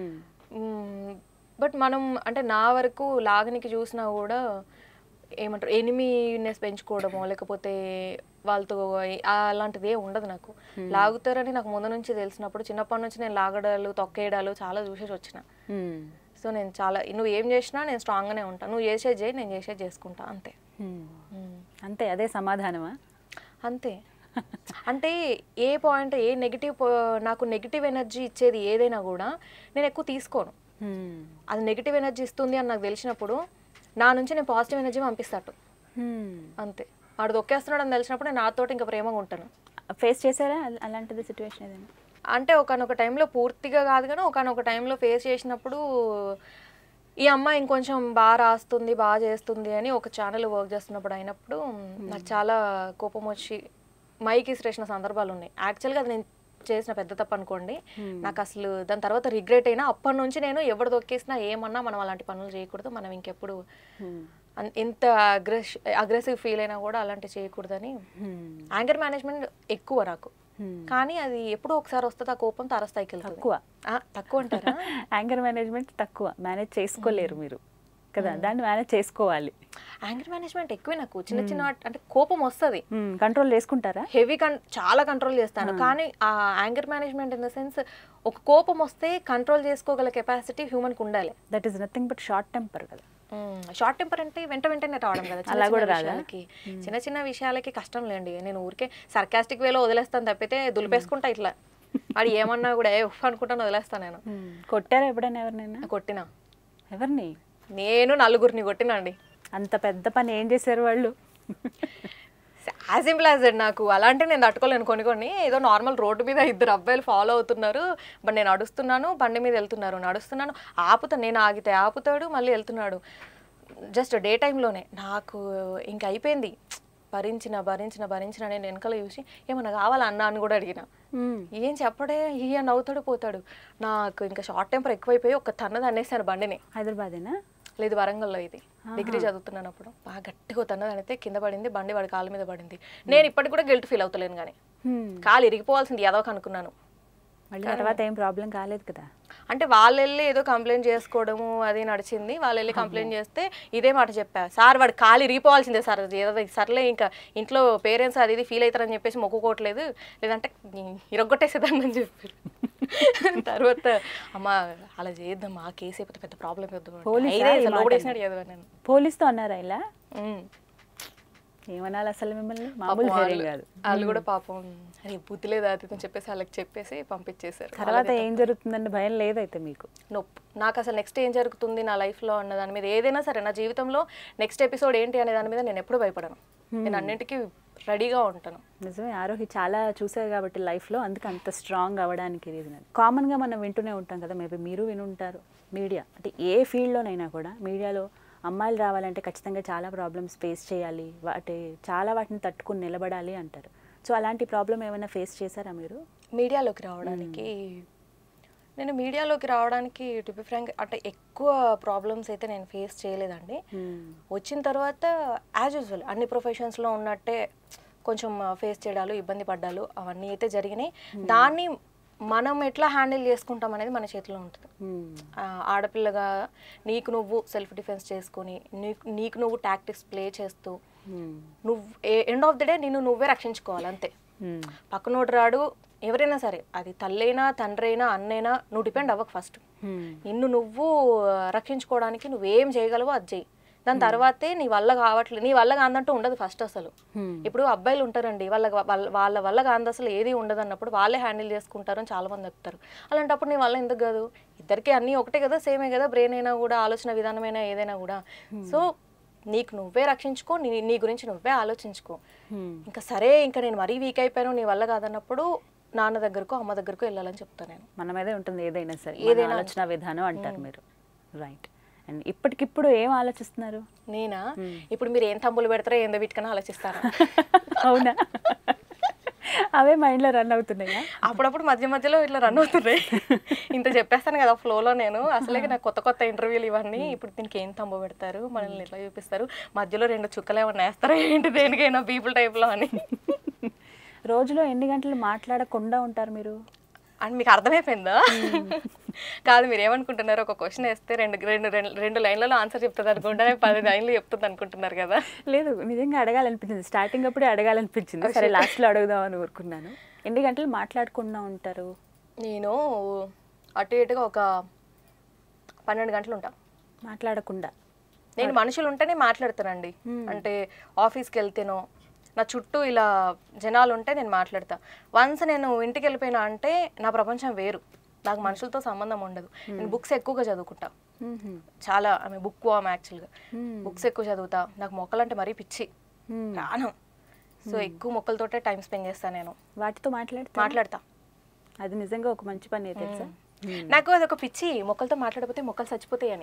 మ్మ్. బట్ మనం అంటే నా వరకు లాగనికి చూసినా కూడా ఏమంటారు ఎనిమినెస్ పెంచుకోవడమో లేకపోతే వాళ్ళతో ఏ- అలాంటిది ఏ ఉండదు నాకు లాగుతారని నాకు ముందు నుంచి తెలిసినప్పుడు చిన్నప్పటి నుంచి నేను లాగడాలు తొక్కేయడాలు చాలా చూసేసి వచ్చిన మ్మ్. సో నేను చాలా నువ్వు ఏం చేసినా నేను స్ట్రాంగ్గానే ఉంటాను నువ్వు చేసేది చేయి నేను చేసేది చేసుకుంటా అంతే మ్మ్. మ్మ్. అంతే అదే సమాధానమా అంతే అంటే ఏ పాయింట్ ఏ నెగిటివ్ నాకు నెగిటివ్ ఎనర్జీ ఇచ్చేది ఏదైనా కూడా నేను ఎక్కువ తీసుకోను మ్మ్. అది నెగిటివ్ ఎనర్జీ ఇస్తుంది అని నాకు తెలిసినప్పుడు నా నుంచి నేను పాజిటివ్ ఎనర్జీ పంపిస్తాటు మ్మ్. అంతే వాడు దొక్కేస్తున్నాడు అని తెలిసినప్పుడు నేను నాతోటి ఇంకా ప్రేమగా ఉంటాను ఫేస్ చేశారా అల- అలాంటిది సిచ్యువేషన్ ఏదైనా అంటే ఒకనొక టైంలో పూర్తిగా కాదు కానీ ఒకనొక టైంలో ఫేస్ చేసినప్పుడు ఈ అమ్మాయి ఇంకొంచెం బాగా రాస్తుంది బాగా చేస్తుంది అని ఒక ఛానల్ వర్క్ చేస్తున్నప్పుడు అయినప్పుడు నాకు చాలా కోపం వచ్చి మైక్ ఇసిరేసిన సందర్భాలు ఉన్నాయి యాక్చువల్గా అది నేను చేసిన పెద్ద తప్పు అనుకోండి నాకు అసలు దాని తర్వాత రిగ్రెట్ అయినా అప్పటి నుంచి నేను ఎవరు దొక్కేసినా ఏమన్నా మనం అలాంటి పనులు చేయకూడదు మనం ఇంకెప్పుడు అన్- ఎంత అగ్రెస్ అగ్రెసివ్ ఫీల్ అయినా కూడా అలాంటి చేయకూడదని యాంగర్ మేనేజ్మెంట్ ఎక్కువ నాకు కానీ అది ఎప్పుడో ఒకసారి వస్తుంది ఆ కోపం తారస్థాయికి వెళ్తుంది తక్కువ ఆ, తక్కువ అంటారా యాంగర్ మేనేజ్మెంట్ తక్కువ మేనేజ్ చేసుకోలేరు మీరు కదా దాన్ని మేనేజ్ చేసుకోవాలి యాంగర్ మేనేజ్మెంట్ ఎక్కువే నాకు చిన్న చిన్న వాట్- అంటే కోపం వస్తుంది కంట్రోల్ చేసుకుంటారా హెవీ కన్ చాలా కంట్రోల్ చేస్తాను కానీ ఆ anger management in the sense ఒక కోపం వస్తే కంట్రోల్ చేసుకోగల కెపాసిటీ హ్యూమన్కి ఉండాలి that is nothing but short temper కదా షార్ట్ టెంపర్ అంటే వెంట వెంటనే రావడం కదా చిన్న అలా చిన్న కూడా రాదా? విషయాలకి చిన్న చిన్న విషయాలకి కష్టం లేండి నేను ఊరికే సర్కాస్టిక్ వేలో వదిలేస్తాను తప్పితే దులిపేసుకుంటా ఇట్లా వాడు ఏమన్నా కూడా ఏ ఉఫ్ అనుకుంటాను వదిలేస్తాను నేను కొట్టారా ఎప్పుడైనా ఎవరినైనా కొట్టిన ఎవరిని నేను నలుగురిని కొట్టినండి అంత పెద్ద పని ఏం చేశారు వాళ్ళు యాజ్ సింపుల్ యాజ్ నాకు అలాంటి నేను తట్టుకోలేను కొన్ని కొన్ని ఏదో నార్మల్ రోడ్డు మీద ఇద్దరు అబ్బాయిలు ఫాలో అవుతున్నారు బట్ నేను నడుస్తున్నాను బండి మీద వెళ్తున్నారు నడుస్తున్నాను ఆపుతా నేను ఆగితే ఆపుతాడు మళ్ళీ వెళ్తున్నాడు జస్ట్ డే టైంలోనే నాకు ఇంక అయిపోయింది భరించిన భరించిన భరించిన నేను వెనకాల చూసి ఏమన్నా కావాలా అన్న అని కూడా అడిగిన ఏం చెప్పడే ఈయ నవ్వుతాడు పోతాడు నాకు ఇంకా షార్ట్ టెంపర్ ఎక్కువైపోయి ఒక తన్నది అనేసాను బండిని హైదరాబాదేనా లేదు వరంగల్లో ఇది డిగ్రీ చదువుతున్నాను అప్పుడు బాగా గట్టిగా తన్నది అయితే కింద పడింది బండి వాడి కాళ్ళ మీద పడింది నేను ఇప్పటికి కూడా గిల్ట్ ఫీల్ అవుతలేను కానీ Hmm. కాలు ఇరిగిపోవాల్సింది ఏదోకి అనుకున్నాను మళ్ళీ తర్వాత ఏం ప్రాబ్లం కాలేదు కదా అంటే వాళ్ళు వెళ్ళి ఏదో కంప్లైంట్ చేసుకోవడము అది నడిచింది వాళ్ళు వెళ్ళి కంప్లైంట్ చేస్తే ఇదే మాట చెప్పా సార్ వాడు కాలు ఇరిగిపోవాల్సిందే సార్ అది ఏదో సర్లే ఇంకా ఇంట్లో పేరెంట్స్ అది ఇది ఫీల్ అవుతారని చెప్పేసి మొక్కుకోవట్లేదు లేదంటే ఇరగొట్టేసేదాన్ని అని చెప్పారు తర్వాత అమ్మ అలా చేద్దాం ఆ కేసు అయిపోతే పెద్ద ప్రాబ్లం పోలీసా ఈ మాట లోపడేసినట్టు చదివాను నేను పోలీస్తో అన్నారా ఇలా ఉమ్. ఏమనాలి అసలు మిమ్మల్ని పాపం మామూలు ధైర్యం వాళ్ళు- కాదు వాళ్ళు కూడా పాపం అరే బుద్ధి లేదా అది ఇది అని చెప్పేసి వాళ్ళకి చెప్పేసి పంపించేశారు తర్వాత ఏం జరుగుతుందని భయం లేదైతే మీకు నొప్పు నాకు అసలు నెక్స్ట్ ఏం జరుగుతుంది నా లైఫ్లో అన్న దాని మీద ఏదైనా సరే నా జీవితంలో నెక్స్ట్ ఎపిసోడ్ ఏంటి అనే దాని మీద నేను ఎప్పుడు భయపడను నేను అన్నిటికీ రెడీగా ఉంటాను నిజమే ఆరోహి చాలా చూసారు కాబట్టి లైఫ్లో అందుకే అంత స్ట్రాంగ్ అవ్వడానికి రీజన్ అది కామన్గా మనం వింటూనే ఉంటాం కదా మేబీ మీరు వినుంటారు మీడియా అంటే ఏ ఫీల్డ్లోనైనా కూడా మీడియాలో అమ్మాయిలు రావాలంటే ఖచ్చితంగా చాలా ప్రాబ్లమ్స్ ఫేస్ చేయాలి వాటి చాలా వాటిని తట్టుకుని నిలబడాలి అంటారు సో అలాంటి ప్రాబ్లం ఏమైనా ఫేస్ చేశారా మీరు మీడియాలోకి రావడానికి నేను మీడియాలోకి రావడానికి టు బి ఫ్రాంక్ అంటే ఎక్కువ ప్రాబ్లమ్స్ అయితే నేను ఫేస్ చేయలేదండి వచ్చిన తర్వాత యాజ్ యూజువల్ అన్ని ప్రొఫెషన్స్లో ఉన్నట్టే కొంచెం ఫేస్ చేయడాలు ఇబ్బంది పడ్డాలు అవన్నీ అయితే జరిగినాయి దాన్ని మనం ఎట్లా హ్యాండిల్ చేసుకుంటాం అనేది మన చేతిలో ఉంటుంది ఆ, ఆడపిల్లగా నీకు నువ్వు సెల్ఫ్ డిఫెన్స్ చేసుకొని నీకు నీకు నువ్వు టాక్టిక్స్ ప్లే చేస్తూ నువ్వు ఎండ్ ఆఫ్ ద డే నిన్ను నువ్వే రక్షించుకోవాలి అంతే పక్కనోడు రాడు ఎవరైనా సరే అది తల్లైనా తండ్రైనా అన్నైనా నువ్వు డిపెండ్ అవ్వకు ఫస్ట్ నిన్ను నువ్వు ఆ, రక్షించుకోవడానికి నువ్వేం చేయగలవో అది చేయి దాని తర్వాతే నీ వల్ల కావట్లేదు నీ వల్ల కాదంటూ ఉండదు ఫస్ట్ అసలు ఇప్పుడు అబ్బాయిలు ఉంటారండి వాళ్ళ వాళ్ళ వాళ్ళ వల్ల కాదు అసలు ఏది ఉండదు అన్నప్పుడు వాళ్ళే హ్యాండిల్ చేసుకుంటారు అని చాలా మంది చెప్తారు అలాంటప్పుడు నీ వల్ల ఎందుకు కాదు ఇద్దరికి అన్నీ ఒకటే కదా సేమే కదా బ్రెయిన్ అయినా కూడా ఆలోచన విధానమైనా ఏదైనా కూడా సో నీకు నువ్వే రక్షించుకో నీ నీ గురించి నువ్వే ఆలోచించుకో ఇంకా సరే ఇంకా నేను మరీ వీక్ అయిపోయాను నీ వల్ల కాదన్నప్పుడు నాన్న దగ్గరకు అమ్మ దగ్గరకు వెళ్ళాలని చెప్తాను నేను మన మీదే ఉంటుంది ఏదైనా సరే ఏదైనా ఏదైనా ఆలోచన విధానం అంటారు మీరు రైట్ అండ్ ఇప్పటికిప్పుడు ఏం ఆలోచిస్తున్నారు నేనా ఇప్పుడు మీరు ఏం తమ్ములు పెడతారో ఏందో వీటికన్నా ఆలోచిస్తారా అవునా అవే మైండ్లో రన్ అవుతున్నాయా అప్పుడప్పుడు మధ్య మధ్యలో ఇట్లా రన్ అవుతున్నాయి ఇంత చెప్పేస్తాను కదా ఫ్లోలో నేను అసలే నాకు కొత్త కొత్త ఇంటర్వ్యూలు ఇవన్నీ ఇప్పుడు దీనికి ఏం తంబు పెడతారు మనల్ని ఎట్లా చూపిస్తారు మధ్యలో రెండు చుక్కలు ఏమన్నా వేస్తారా ఏంటి దేనికైనా పీపుల్ టైప్లో అని రోజులో ఎన్ని గంటలు మాట్లాడకుండా ఉంటారు మీరు అని మీకు అర్థమైపోయిందా కాదు మీరు ఏమనుకుంటున్నారు ఒక క్వశ్చన్ వేస్తే రెండు రెండు రెండు రెండు లైన్లలో ఆన్సర్ చెప్తుంది అనుకుంటా పది లైన్లు చెప్తుంది అనుకుంటున్నారు కదా లేదు నిజంగా అడగాలనిపించింది స్టార్టింగ్ అప్పుడే అడగాలనిపించింది సరే లాస్ట్లో అడుగుదామని ఊరుకున్నాను ఎన్ని గంటలు మాట్లాడకుండా ఉంటారు నేను అటు ఇటుగా ఒక పన్నెండు గంటలు ఉంటా మాట్లాడకుండా నేను మనుషులు ఉంటేనే మాట్లాడతానండి అంటే ఆఫీస్కి వెళ్తేనో నా చుట్టూ ఇలా జనాలు ఉంటే నేను మాట్లాడతా వన్స్ నేను ఇంటికి వెళ్ళిపోయినా అంటే నా ప్రపంచం వేరు నాకు మనుషులతో సంబంధం ఉండదు నేను బుక్స్ ఎక్కువగా చదువుకుంటా మ్మ్హ. చాలా ఆమె బుక్ ఆమె యాక్చువల్గా బుక్స్ ఎక్కువ చదువుతా నాకు మొక్కలంటే మరీ పిచ్చి మ్మ్. ప్రాణం సో ఎక్కువ మొక్కలతోటే టైం స్పెండ్ చేస్తాను నేను వాటితో మాట్లాడితే మాట్లాడతా అది నిజంగా ఒక మంచి పని తెలుసా నాకు అది ఒక పిచ్చి మొక్కలతో మాట్లాడకపోతే మొక్కలు చచ్చిపోతాయి అని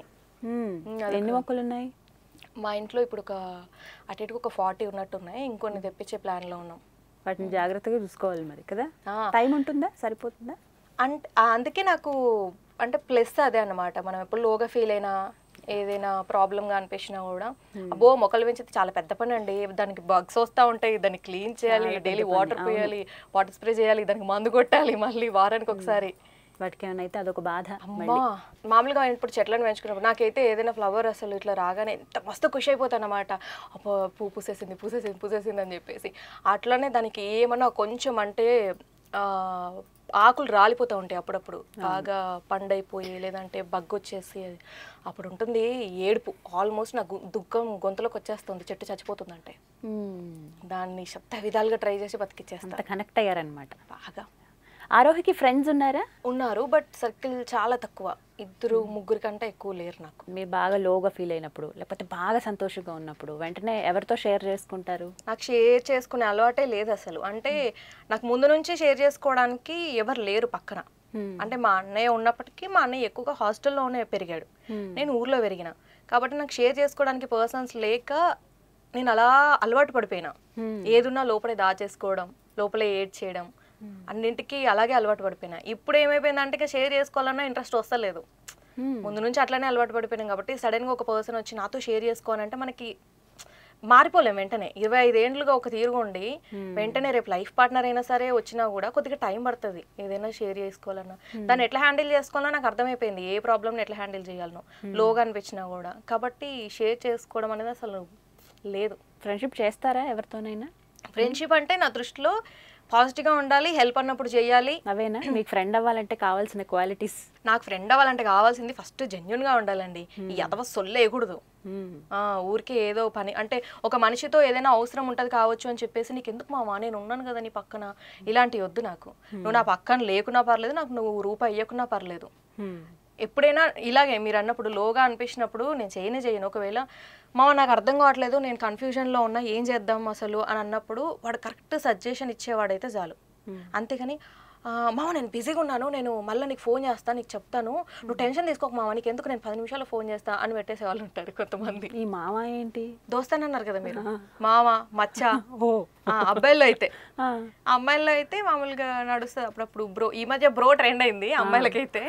మ్మ్. మ్మ్, అదొక- ఎన్ని మొక్కలు ఉన్నాయి మా ఇంట్లో ఇప్పుడు ఒక అటు ఇటుకు ఒక ఫార్టీ ఉన్నట్టు ఉన్నాయి ఇంకొన్ని తెప్పించే ప్లాన్లో ఉన్నాం వాటిని జాగ్రత్తగా చూసుకోవాలి మరి కదా ఆ. టైం ఉంటుందా సరిపోతుందా అంటే ఆ, అందుకే నాకు అంటే ప్లస్ అదే అన్నమాట మనం ఎప్పుడు లోగా ఫీల్ అయినా ఏదైనా ప్రాబ్లమ్గా అనిపించినా కూడా అబ్బో మొక్కలు పెంచితే చాలా పెద్ద పని అండి దానికి బగ్స్ వస్తూ ఉంటాయి దాన్ని క్లీన్ చేయాలి చాలా పెద్ద డైలీ పని, వాటర్ అవును. పోయాలి వాటర్ స్ప్రే చేయాలి దానికి మందు కొట్టాలి మళ్ళీ వారానికి ఒకసారి వాటికి ఏమైనా అయితే అదొక బాధ అమ్మా మామూలుగా ఇప్పుడు చెట్లను పెంచుకున్నప్పుడు నాకైతే ఏదైనా ఫ్లవర్ అసలు ఇట్లా రాగానే ఎంత మస్తు ఖుషి అయిపోతాను అనమాట అబ్బో పూ పూసేసింది పూసేసింది పూసేసింది అని చెప్పేసి అట్లనే దానికి ఏమన్నా కొంచెం అంటే ఆ, ఆకులు రాలిపోతూ ఉంటాయి అప్పుడప్పుడు బాగా పండైపోయి లేదంటే బగ్గు వచ్చేసి అప్పుడు ఉంటుంది ఏడుపు ఆల్మోస్ట్ నా గు- దుఃఖం గొంతులోకి వచ్చేస్తుంది చెట్టు చచ్చిపోతుందంటే మ్మ్. దాన్ని శబ్ద విధాలుగా ట్రై చేసి బతికిచ్చేస్తా అంత కనెక్ట్ అయ్యారనమాట బాగా ఆరోహికి ఫ్రెండ్స్ ఉన్నారా ఉన్నారు బట్ సర్కిల్ చాలా తక్కువ ఇద్దరు ముగ్గురు కంటే ఎక్కువ లేరు నాకు మీరు బాగా లోగా ఫీల్ అయినప్పుడు లేకపోతే బాగా సంతోషంగా ఉన్నప్పుడు వెంటనే ఎవరితో షేర్ చేసుకుంటారు నాకు షేర్ చేసుకునే అలవాటే లేదు అసలు అంటే నాకు ముందు నుంచి షేర్ చేసుకోవడానికి ఎవరు లేరు పక్కన Hmm. అంటే మా అన్నయ్య ఉన్నప్పటికీ మా అన్నయ్య ఎక్కువగా హాస్టల్లోనే పెరిగాడు Hmm. నేను ఊర్లో పెరిగిన కాబట్టి నాకు షేర్ చేసుకోవడానికి పర్సన్స్ లేక నేను అలా అలవాటు పడిపోయినా Hmm. ఏదున్నా లోపలే దాచేసుకోవడం లోపలే ఏడ్ చేయడం అన్నింటికి అలాగే అలవాటు పడిపోయినా ఇప్పుడు ఏమైపోయిందంటే ఇక షేర్ చేసుకోవాలన్నా ఇంట్రెస్ట్ వస్తలేదు Hmm. ముందు నుంచి అట్లనే అలవాటు పడిపోయినాం కాబట్టి సడన్గా ఒక పర్సన్ వచ్చి నాతో షేర్ చేసుకోవాలంటే మనకి మారిపోలేం వెంటనే ఇరవై ఐదేండ్లుగా ఒక తీరుగా ఉండి వెంటనే రేపు లైఫ్ పార్ట్నర్ అయినా సరే వచ్చినా కూడా కొద్దిగా టైం పడుతుంది ఏదైనా షేర్ చేసుకోవాలన్నా దాన్ని ఎట్లా హ్యాండిల్ చేసుకోవాలో నాకు అర్థమైపోయింది ఏ ప్రాబ్లమ్ని ఎట్లా హ్యాండిల్ చేయాలనో లోగా అనిపించినా కూడా కాబట్టి షేర్ చేసుకోవడం అనేది అసలు లేదు ఫ్రెండ్షిప్ చేస్తారా ఎవరితోనైనా ఫ్రెండ్షిప్ అంటే నా దృష్టిలో పాజిటివ్గా ఉండాలి హెల్ప్ అన్నప్పుడు చేయాలి అవేనా మీకు ఫ్రెండ్ అవ్వాలంటే కావాల్సిన క్వాలిటీస్ నాకు ఫ్రెండ్ అవ్వాలంటే కావాల్సింది ఫస్ట్ జెన్యున్గా ఉండాలండి ఈ అథవా సొల్లేయకూడదు ఆ, ఊరికే ఏదో పని అంటే ఒక మనిషితో ఏదైనా అవసరం ఉంటుంది కావచ్చు అని చెప్పేసి నీకు ఎందుకు మావా నేను ఉన్నాను కదా నీ పక్కన ఇలాంటి వద్దు నాకు నువ్వు నా పక్కన లేకున్నా పర్లేదు నాకు నువ్వు రూపాయి ఇవ్వకున్నా పర్లేదు ఎప్పుడైనా ఇలాగే మీరు అన్నప్పుడు లోగా అనిపించినప్పుడు నేను చేయనే చేయను ఒకవేళ మామ నాకు అర్థం కావట్లేదు నేను కన్ఫ్యూజన్లో ఉన్నా ఏం చేద్దాం అసలు అని అన్నప్పుడు వాడు కరెక్ట్ సజెషన్ ఇచ్చేవాడైతే చాలు అంతేగాని "ఆ, మామ నేను బిజీగా ఉన్నాను నేను మళ్ళీ నీకు ఫోన్ చేస్తాను నీకు చెప్తాను నువ్వు టెన్షన్ తీసుకోక మామ నీకు ఎందుకు నేను పది నిమిషాల్లో ఫోన్ చేస్తా అని పెట్టేసే వాళ్ళు ఉంటారు కొంతమంది ఈ మామ ఏంటి దోస్తాను అన్నారు కదా మీరు మామ మచ్చ ఓ ఆ, అబ్బాయిల్లో అయితే ఆ. ఆ అమ్మాయిల్లో అయితే మామూలుగా నడుస్తుంది అప్పుడప్పుడు బ్రో ఈ మధ్య బ్రో ట్రెండ్ అయింది అమ్మాయిలకైతే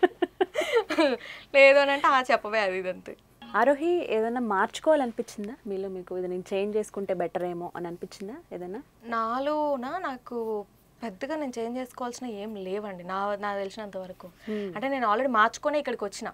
లేదు అని అంటే ఆ చెప్పవే అది ఇదంతే ఆరోహి ఏదైనా మార్చుకోవాలనిపించిందా మీలో మీకు ఇది నేను చేంజ్ చేసుకుంటే బెటర్ ఏమో అని అనిపించిందా ఏదైనా నాలోన నాకు పెద్దగా నేను చేంజ్ చేసుకోవాల్సిన ఏం లేవండి నా నాకు తెలిసినంత వరకు అంటే నేను ఆల్రెడీ మార్చుకొని ఇక్కడికి వచ్చిన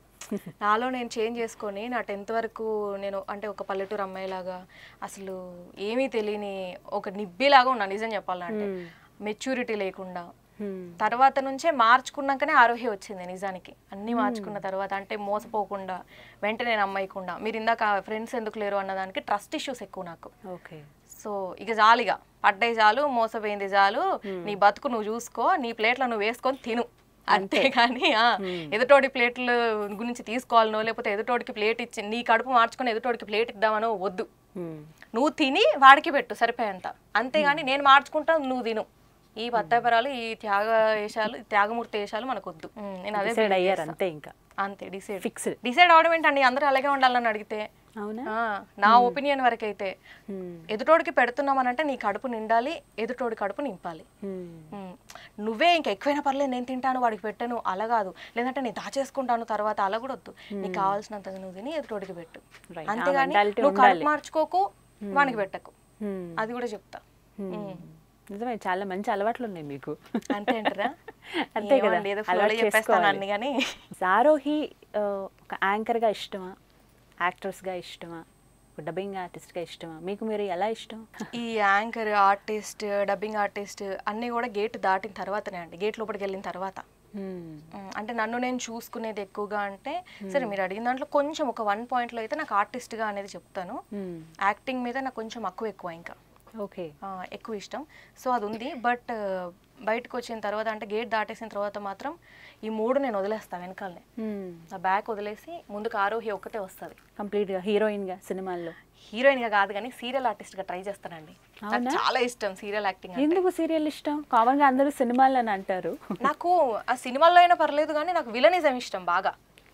నాలో నేను చేంజ్ చేసుకొని నా టెన్త్ వరకు నేను అంటే ఒక పల్లెటూరు అమ్మాయిలాగా అసలు ఏమీ తెలియని ఒక నిబ్బిలాగా ఉన్నా నిజం చెప్పాలంటే మెచ్యూరిటీ లేకుండా Hmm. తర్వాత నుంచే మార్చుకున్నాకనే ఆరోగ్యం వచ్చింది నిజానికి అన్ని మార్చుకున్న తర్వాత అంటే మోసపోకుండా వెంటనే నమ్మయకుండా మీరు ఇందాక ఫ్రెండ్స్ ఎందుకు లేరు అన్నదానికి ట్రస్ట్ ఇష్యూస్ ఎక్కువ నాకు ఓకే సో ఇక జాలిగా పడ్డాయి చాలు మోసపోయింది చాలు నీ బతుకు నువ్వు చూసుకో నీ ప్లేట్లో నువ్వు వేసుకొని తిను అంతేగాని ఆ, ఎదుటోడి ప్లేట్ల గురించి తీసుకోవాలనో లేకపోతే ఎదుటోడికి ప్లేట్ ఇచ్చి నీ కడుపు మార్చుకొని ఎదుటోడికి ప్లేట్ ఇద్దామనో వద్దు నువ్వు తిని వాడికి పెట్టు సరిపోయేంత అంతేగాని నేను మార్చుకుంటా నువ్వు తిను ఈ పత్తాపరాలు ఈ త్యాగ వేషాలు ఈ త్యాగమూర్తి వేషాలు మనకు వద్దు ఉమ్, నేను అదే డిసైడ్ believe అయ్యారు చేస్తా. అంతే ఇంకా అంతే డిసైడ్ ఫిక్స్డ్ డిసైడ్ అవడం ఏంటండి అందరూ అలాగే ఉండాలని అడిగితే అవునా ఆ, నా ఒపీనియన్ వరకైతే Hmm. ఎదుటోడికి పెడుతున్నామనంటే నీ కడుపు నిండాలి ఎదుటోడి కడుపు నింపాలి Hmm. ఉమ్, నువ్వే ఇంక ఎక్కువైనా పర్లేదు నేను తింటాను వాడికి పెట్టాను అలా కాదు లేదంటే నేను దాచేసుకుంటాను తర్వాత అలా కూడా వద్దు నీకు కావాల్సినంత నువ్వు తిని ఎదుటోడికి పెట్టు Right. ఆ అంతేగాని mentality నువ్వు ఉండాలి. కడుపు మార్చుకోకు వానికి పెట్టకు Hmm. అది కూడా చెప్తా ఉమ్. నిజమే చాలా మంచి అలవాట్లు ఉన్నాయి మీకు అంతే అంటారా అంతే కదా ఏదో అలవాటు ఫ్లోలో చెప్పేస్తాను చేసుకోవాలి. అన్ని కానీ సారోహి ఆ, ఒక యాంకర్గా ఇష్టమా యాక్ట్రెస్గా ఇష్టమా ఒక డబ్బింగ్ ఆర్టిస్ట్గా ఇష్టమా మీకు మీరు ఎలా ఇష్టం ఈ యాంకర్ ఆర్టిస్ట్ డబ్బింగ్ ఆర్టిస్ట్ అన్నీ కూడా గేట్ దాటిన తర్వాతనే అండి గేట్ లోపలికి వెళ్ళిన తర్వాత Hmm. ఉమ్, అంటే నన్ను నేను చూసుకునేది ఎక్కువగా అంటే సరే మీరు అడిగిన దాంట్లో కొంచెం ఒక వన్ పాయింట్లో అయితే నాకు ఆర్టిస్ట్గా అనేది చెప్తాను Hmm. యాక్టింగ్ మీద నాకు కొంచెం మక్కువ ఎక్కువ ఇంకా ఓకే ఆ, ఎక్కువ ఇష్టం సో అది ఉంది బట్ బయటకు వచ్చిన తర్వాత అంటే గేట్ దాటేసిన తర్వాత మాత్రం ఈ మూడు నేను వదిలేస్తాను వెనకాలనే Hmm. ఆ బ్యాక్ వదిలేసి ముందుకు ఆరోహి ఒక్కతే వస్తుంది కంప్లీట్గా హీరోయిన్గా సినిమాల్లో హీరోయిన్గా కాదు కానీ సీరియల్ ఆర్టిస్ట్గా ట్రై చేస్తానండి నాకు అవునా? చాలా ఇష్టం సీరియల్ యాక్టింగ్ అంటే ఎందుకు సీరియల్ ఇష్టం కామన్గా అందరూ సినిమాలు అని అంటారు నాకు ఆ సినిమాల్లో అయినా పర్లేదు కానీ నాకు విలనిజం ఇష్టం బాగా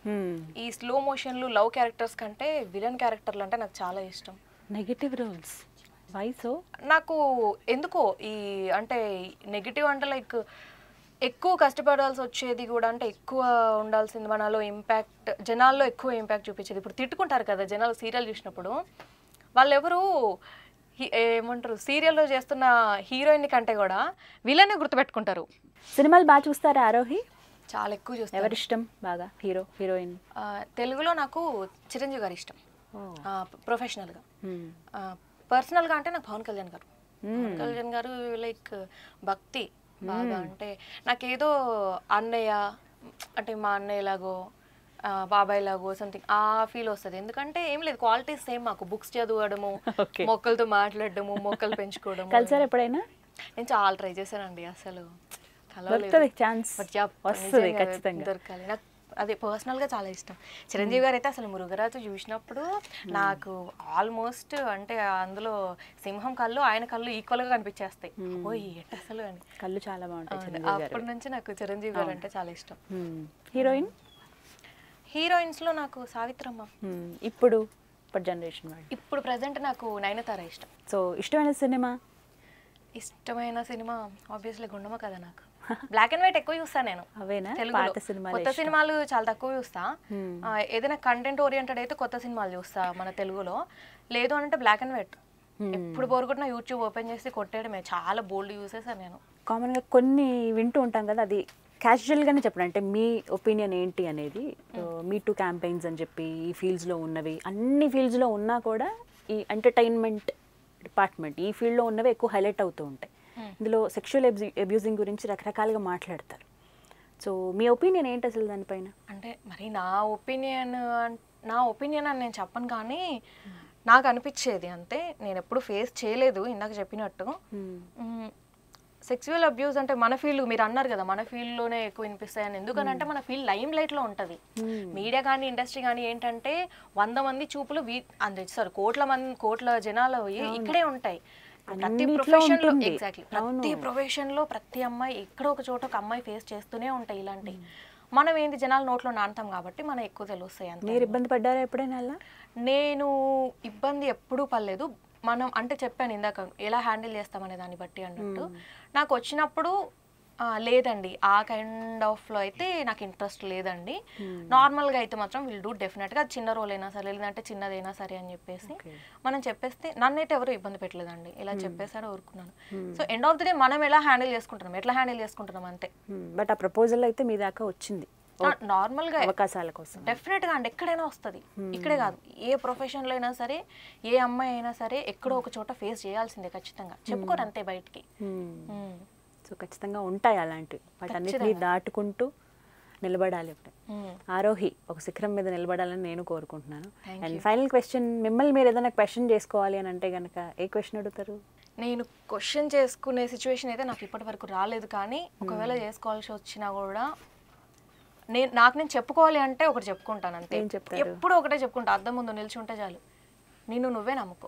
ఈ స్లో మోషన్లు లవ్ క్యారెక్టర్స్ కంటే విలన్ క్యారెక్టర్లు అంటే నాకు చాలా ఇష్టం నెగిటివ్ రోల్స్ వయసు నాకు ఎందుకో ఈ అంటే నెగిటివ్ అంటే లైక్ ఎక్కువ కష్టపడాల్సి వచ్చేది కూడా అంటే ఎక్కువ ఉండాల్సింది మనలో ఇంపాక్ట్ జనాల్లో ఎక్కువ ఇంపాక్ట్ చూపించేది ఇప్పుడు తిట్టుకుంటారు కదా జనాలు సీరియల్ చూసినప్పుడు వాళ్ళు ఎవరు హి- ఏమంటారు సీరియల్లో చేస్తున్న హీరోయిన్ కంటే కూడా వీళ్ళని గుర్తుపెట్టుకుంటారు సినిమాలు బాగా చూస్తారా ఆరోహి చాలా ఎక్కువ చూస్తారు ఎవరిష్టం బాగా హీరో హీరోయిన్ ఆ, తెలుగులో నాకు చిరంజీవి గారు ఇష్టం ప్రొఫెషనల్గా పర్సనల్గా అంటే నాకు పవన్ కళ్యాణ్ గారు పవన్ కళ్యాణ్ గారు లైక్ భక్తి బాగా అంటే నాకేదో అన్నయ్య అంటే మా అన్నయ్య లాగో ఆ, బాబాయ్ లాగో సంథింగ్ ఆ ఫీల్ వస్తుంది ఎందుకంటే ఏం లేదు క్వాలిటీస్ సేమ్ మాకు బుక్స్ చదవడము Okay. మొక్కలతో మాట్లాడడము మొక్కలు పెంచుకోవడము కలిసారు ఎప్పుడైనా నేను చాలా ట్రై చేశానండి అసలు కలవలేదు. దొరుకుతుంది ఛాన్స్ But yeah, వస్తుంది నిజంగా ఖచ్చితంగా దొరకాలి నాకు అదే పర్సనల్ గా చాలా ఇష్టం చిరంజీవి గారు అయితే అసలు మురుగరాజు చూసినప్పుడు నాకు ఆల్మోస్ట్ అంటే అందులో సింహం కళ్ళు ఆయన కళ్ళు ఈక్వల్ గా కనిపించేస్తాయి ఓ ఎట్ అసలు అని కళ్ళు చాలా బాగుంటాయి అవును. చిరంజీవి గారు అప్పటి నుంచి నాకు చిరంజీవి గారు అంటే చాలా ఇష్టం హీరోయిన్ హీరోయిన్స్ లో నాకు సావిత్రమ్మ ఇప్పుడు ఇప్పుడు జనరేషన్ వాళ్ళు ఇప్పుడు ప్రజెంట్ నాకు నయనతార ఇష్టం సో ఇష్టమైన సినిమా ఇష్టమైన సినిమా ఆబ్వియస్లీ గుండమ్మ కదా నాకు బ్లాక్ అండ్ వైట్ ఎక్కువ చూస్తాను నేను అవేనా తెలుగులో పాత సినిమాలు కొత్త సినిమాలు చాలా తక్కువ చూస్తా Hmm. ఆ, ఏదైనా కంటెంట్ ఓరియంటెడ్ అయితే కొత్త సినిమాలు చూస్తా మన తెలుగులో లేదు అంటే బ్లాక్ అండ్ వైట్ ఎప్పుడు బోరుకుంటున్నా యూట్యూబ్ ఓపెన్ చేసి కొట్టేయడమే చాలా బోల్డ్ చూసేసాను నేను కామన్గా కొన్ని వింటూ ఉంటాం కదా అది క్యాజువల్గానే చెప్పడం అంటే మీ ఒపీనియన్ ఏంటి అనేది మీ టూ క్యాంపెయిన్స్ అని చెప్పి ఈ ఫీల్డ్స్లో ఉన్నవి అన్ని ఫీల్డ్స్లో ఉన్నా కూడా ఈ ఎంటర్టైన్మెంట్ డిపార్ట్మెంట్ ఈ ఫీల్డ్లో ఉన్నవి ఎక్కువ హైలైట్ అవుతూ ఉంటాయి ఇందులో సెక్షువల్ అబ్యూజింగ్ గురించి రకరకాలుగా మాట్లాడతారు సో మీ ఒపీనియన్ ఏంటి అసలు దానిపైన అంటే మరి నా ఒపీనియన్ నా ఒపీనియన్ అని నేను చెప్పను కానీ నాకు అనిపించేది అంతే నేను ఎప్పుడు ఫేస్ చేయలేదు ఇందాక చెప్పినట్టు సెక్సువల్ అబ్యూస్ అంటే మన ఫీల్డ్ మీరు అన్నారు కదా మన ఫీల్డ్లోనే ఎక్కువ వినిపిస్తాయని ఎందుకనంటే మన ఫీల్డ్ లైమ్ లైట్లో ఉంటుంది మీడియా కానీ ఇండస్ట్రీ కానీ ఏంటంటే వంద మంది చూపులు వీ అంటే సారీ కోట్ల మంది కోట్ల జనాలు ఇక్కడే ఉంటాయి ప్రతి అన్నిట్లో ప్రొఫెషన్ లో ఉంటుంది. ఎగ్జాక్ట్లీ ప్రతి ప్రొఫెషన్ లో ప్రతి అమ్మాయి ఎక్కడో ఒక చోట ఒక అమ్మాయి ఫేస్ చేస్తూనే ఉంటాయి ఇలాంటివి మనం ఏంది జనాల నోట్లో నానతాం కాబట్టి మనం ఎక్కువ తెలుస్తాయి అంతే మీరు ఇబ్బంది పడ్డారా ఎప్పుడైనా అలా నేను ఇబ్బంది ఎప్పుడూ పడలేదు మనం అంటే చెప్పాను ఇందాక ఎలా హ్యాండిల్ చేస్తామనే దాన్ని బట్టి అన్నట్టు నాకు వచ్చినప్పుడు ఆ, లేదండి ఆ కైండ్ ఆఫ్లో అయితే నాకు ఇంట్రెస్ట్ లేదండి నార్మల్గా అయితే మాత్రం విల్ డూ డెఫినెట్గా చిన్న రోల్ అయినా సరే లేదంటే చిన్నదైనా సరే అని చెప్పేసి Okay. మనం చెప్పేస్తే నన్నైతే ఎవరు ఇబ్బంది పెట్టలేదండి ఇలా చెప్పేసారో ఊరుకున్నాను so end of the day మనం ఎలా హ్యాండిల్ చేసుకుంటున్నాం ఎట్లా హ్యాండిల్ చేసుకుంటున్నాం అంతే బట్ ఆ ప్రపోజల్ అయితే మీ దాకా వచ్చింది నార్మల్గా అవకాశాల కోసం డెఫినెట్ గా అండి ఎక్కడైనా వస్తుంది ఇక్కడే కాదు ఏ ప్రొఫెషన్ లో అయినా సరే ఏ అమ్మాయి అయినా సరే ఎక్కడో ఒక చోట ఫేస్ చేయాల్సిందే ఖచ్చితంగా చెప్పుకోరు అంతే బయటికి మ్మ్. సో ఖచ్చితంగా ఉంటాయి అలాంటివి వాటన్నిటిని దాటుకుంటూ నిలబడాలి ఒకటి మ్మ్. ఆరోహి ఒక శిఖరం మీద నిలబడాలని నేను కోరుకుంటున్నాను Thank అండ్ ఫైనల్ క్వశ్చన్ మిమ్మల్ని మీరు ఏదైనా క్వశ్చన్ చేసుకోవాలి అని అంటే కనుక ఏ క్వశ్చన్ అడుగుతారు నేను క్వశ్చన్ చేసుకునే సిచ్యువేషన్ అయితే నాకు ఇప్పటి వరకు రాలేదు కానీ ఒకవేళ చేసుకోవాల్సి వచ్చినా కూడా నేను నాకు నేను చెప్పుకోవాలి అంటే ఒకటి చెప్పుకుంటాను అంతే ఏం చెప్తారు? ఎప్పుడు ఒకటే చెప్పుకుంటా అద్దం ముందు నిలిచి ఉంటే చాలు నిన్ను నువ్వే నమ్ముకో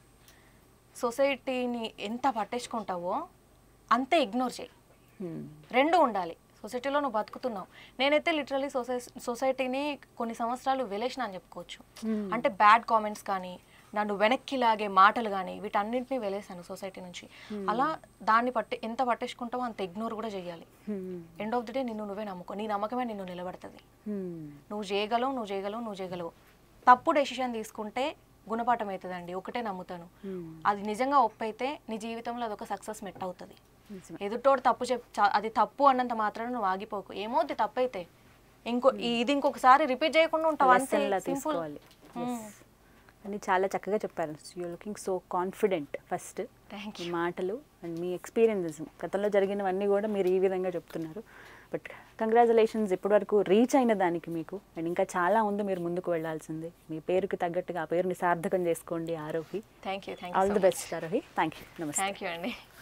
సొసైటీని ఎంత పట్టించుకుంటావో అంతే ఇగ్నోర్ చేయి Hmm. రెండు ఉండాలి సొసైటీలో నువ్వు బతుకుతున్నావు నేనైతే లిటరలీ సొసై సొసైటీని కొన్ని సంవత్సరాలు వెలేసిన అని చెప్పుకోవచ్చు అంటే బ్యాడ్ కామెంట్స్ కానీ నన్ను వెనక్కి లాగే మాటలు కానీ వీటన్నింటినీ వెలేసాను సొసైటీ నుంచి అలా దాన్ని పట్టి ఎంత పట్టించుకుంటావో అంత ఇగ్నోర్ కూడా చేయాలి Hmm. End of the day నిన్ను నువ్వే నమ్ముకో నీ నమ్మకమే నిన్ను నిలబడుతుంది Hmm. నువ్వు చేయగలవు నువ్వు చేయగలవు నువ్వు చేయగలవు తప్పు డెసిషన్ తీసుకుంటే గుణపాఠం అవుతుందండి ఒకటే నమ్ముతాను Hmm. అది నిజంగా ఒప్పైతే నీ జీవితంలో అదొక సక్సెస్ మెట్ అవుతుంది నిజమే. ఎదుటోడు తప్పు చెప్ చ- అది తప్పు అన్నంత మాత్రాన నువ్వు ఆగిపోకు ఏమోది తప్పు అయితే ఇంకో ఇది ఇంకొకసారి రిపీట్ చేయకుండా ఉంటావు అంతే Lesson లా సింపుల్ తీసుకోవాలి అని చాలా చక్కగా చెప్పారు you looking so confident first thank మీ మాటలు అండ్ మీ ఎక్స్పీరియన్సెస్ గతంలో జరిగినవన్నీ కూడా మీరు ఈ విధంగా చెప్తున్నారు బట్ కంగ్రాచులేషన్స్ ఇప్పటివరకు రీచ్ అయిన దానికి మీకు అండ్ ఇంకా చాలా ఉంది మీరు ముందుకు వెళ్ళాల్సింది మీ పేరుకి తగ్గట్టుగా ఆ పేరుని సార్థకం చేసుకోండి Aarohi thank you thank all you the best Aarohi thank you నమస్తే థ్యాంక్ యూ అండి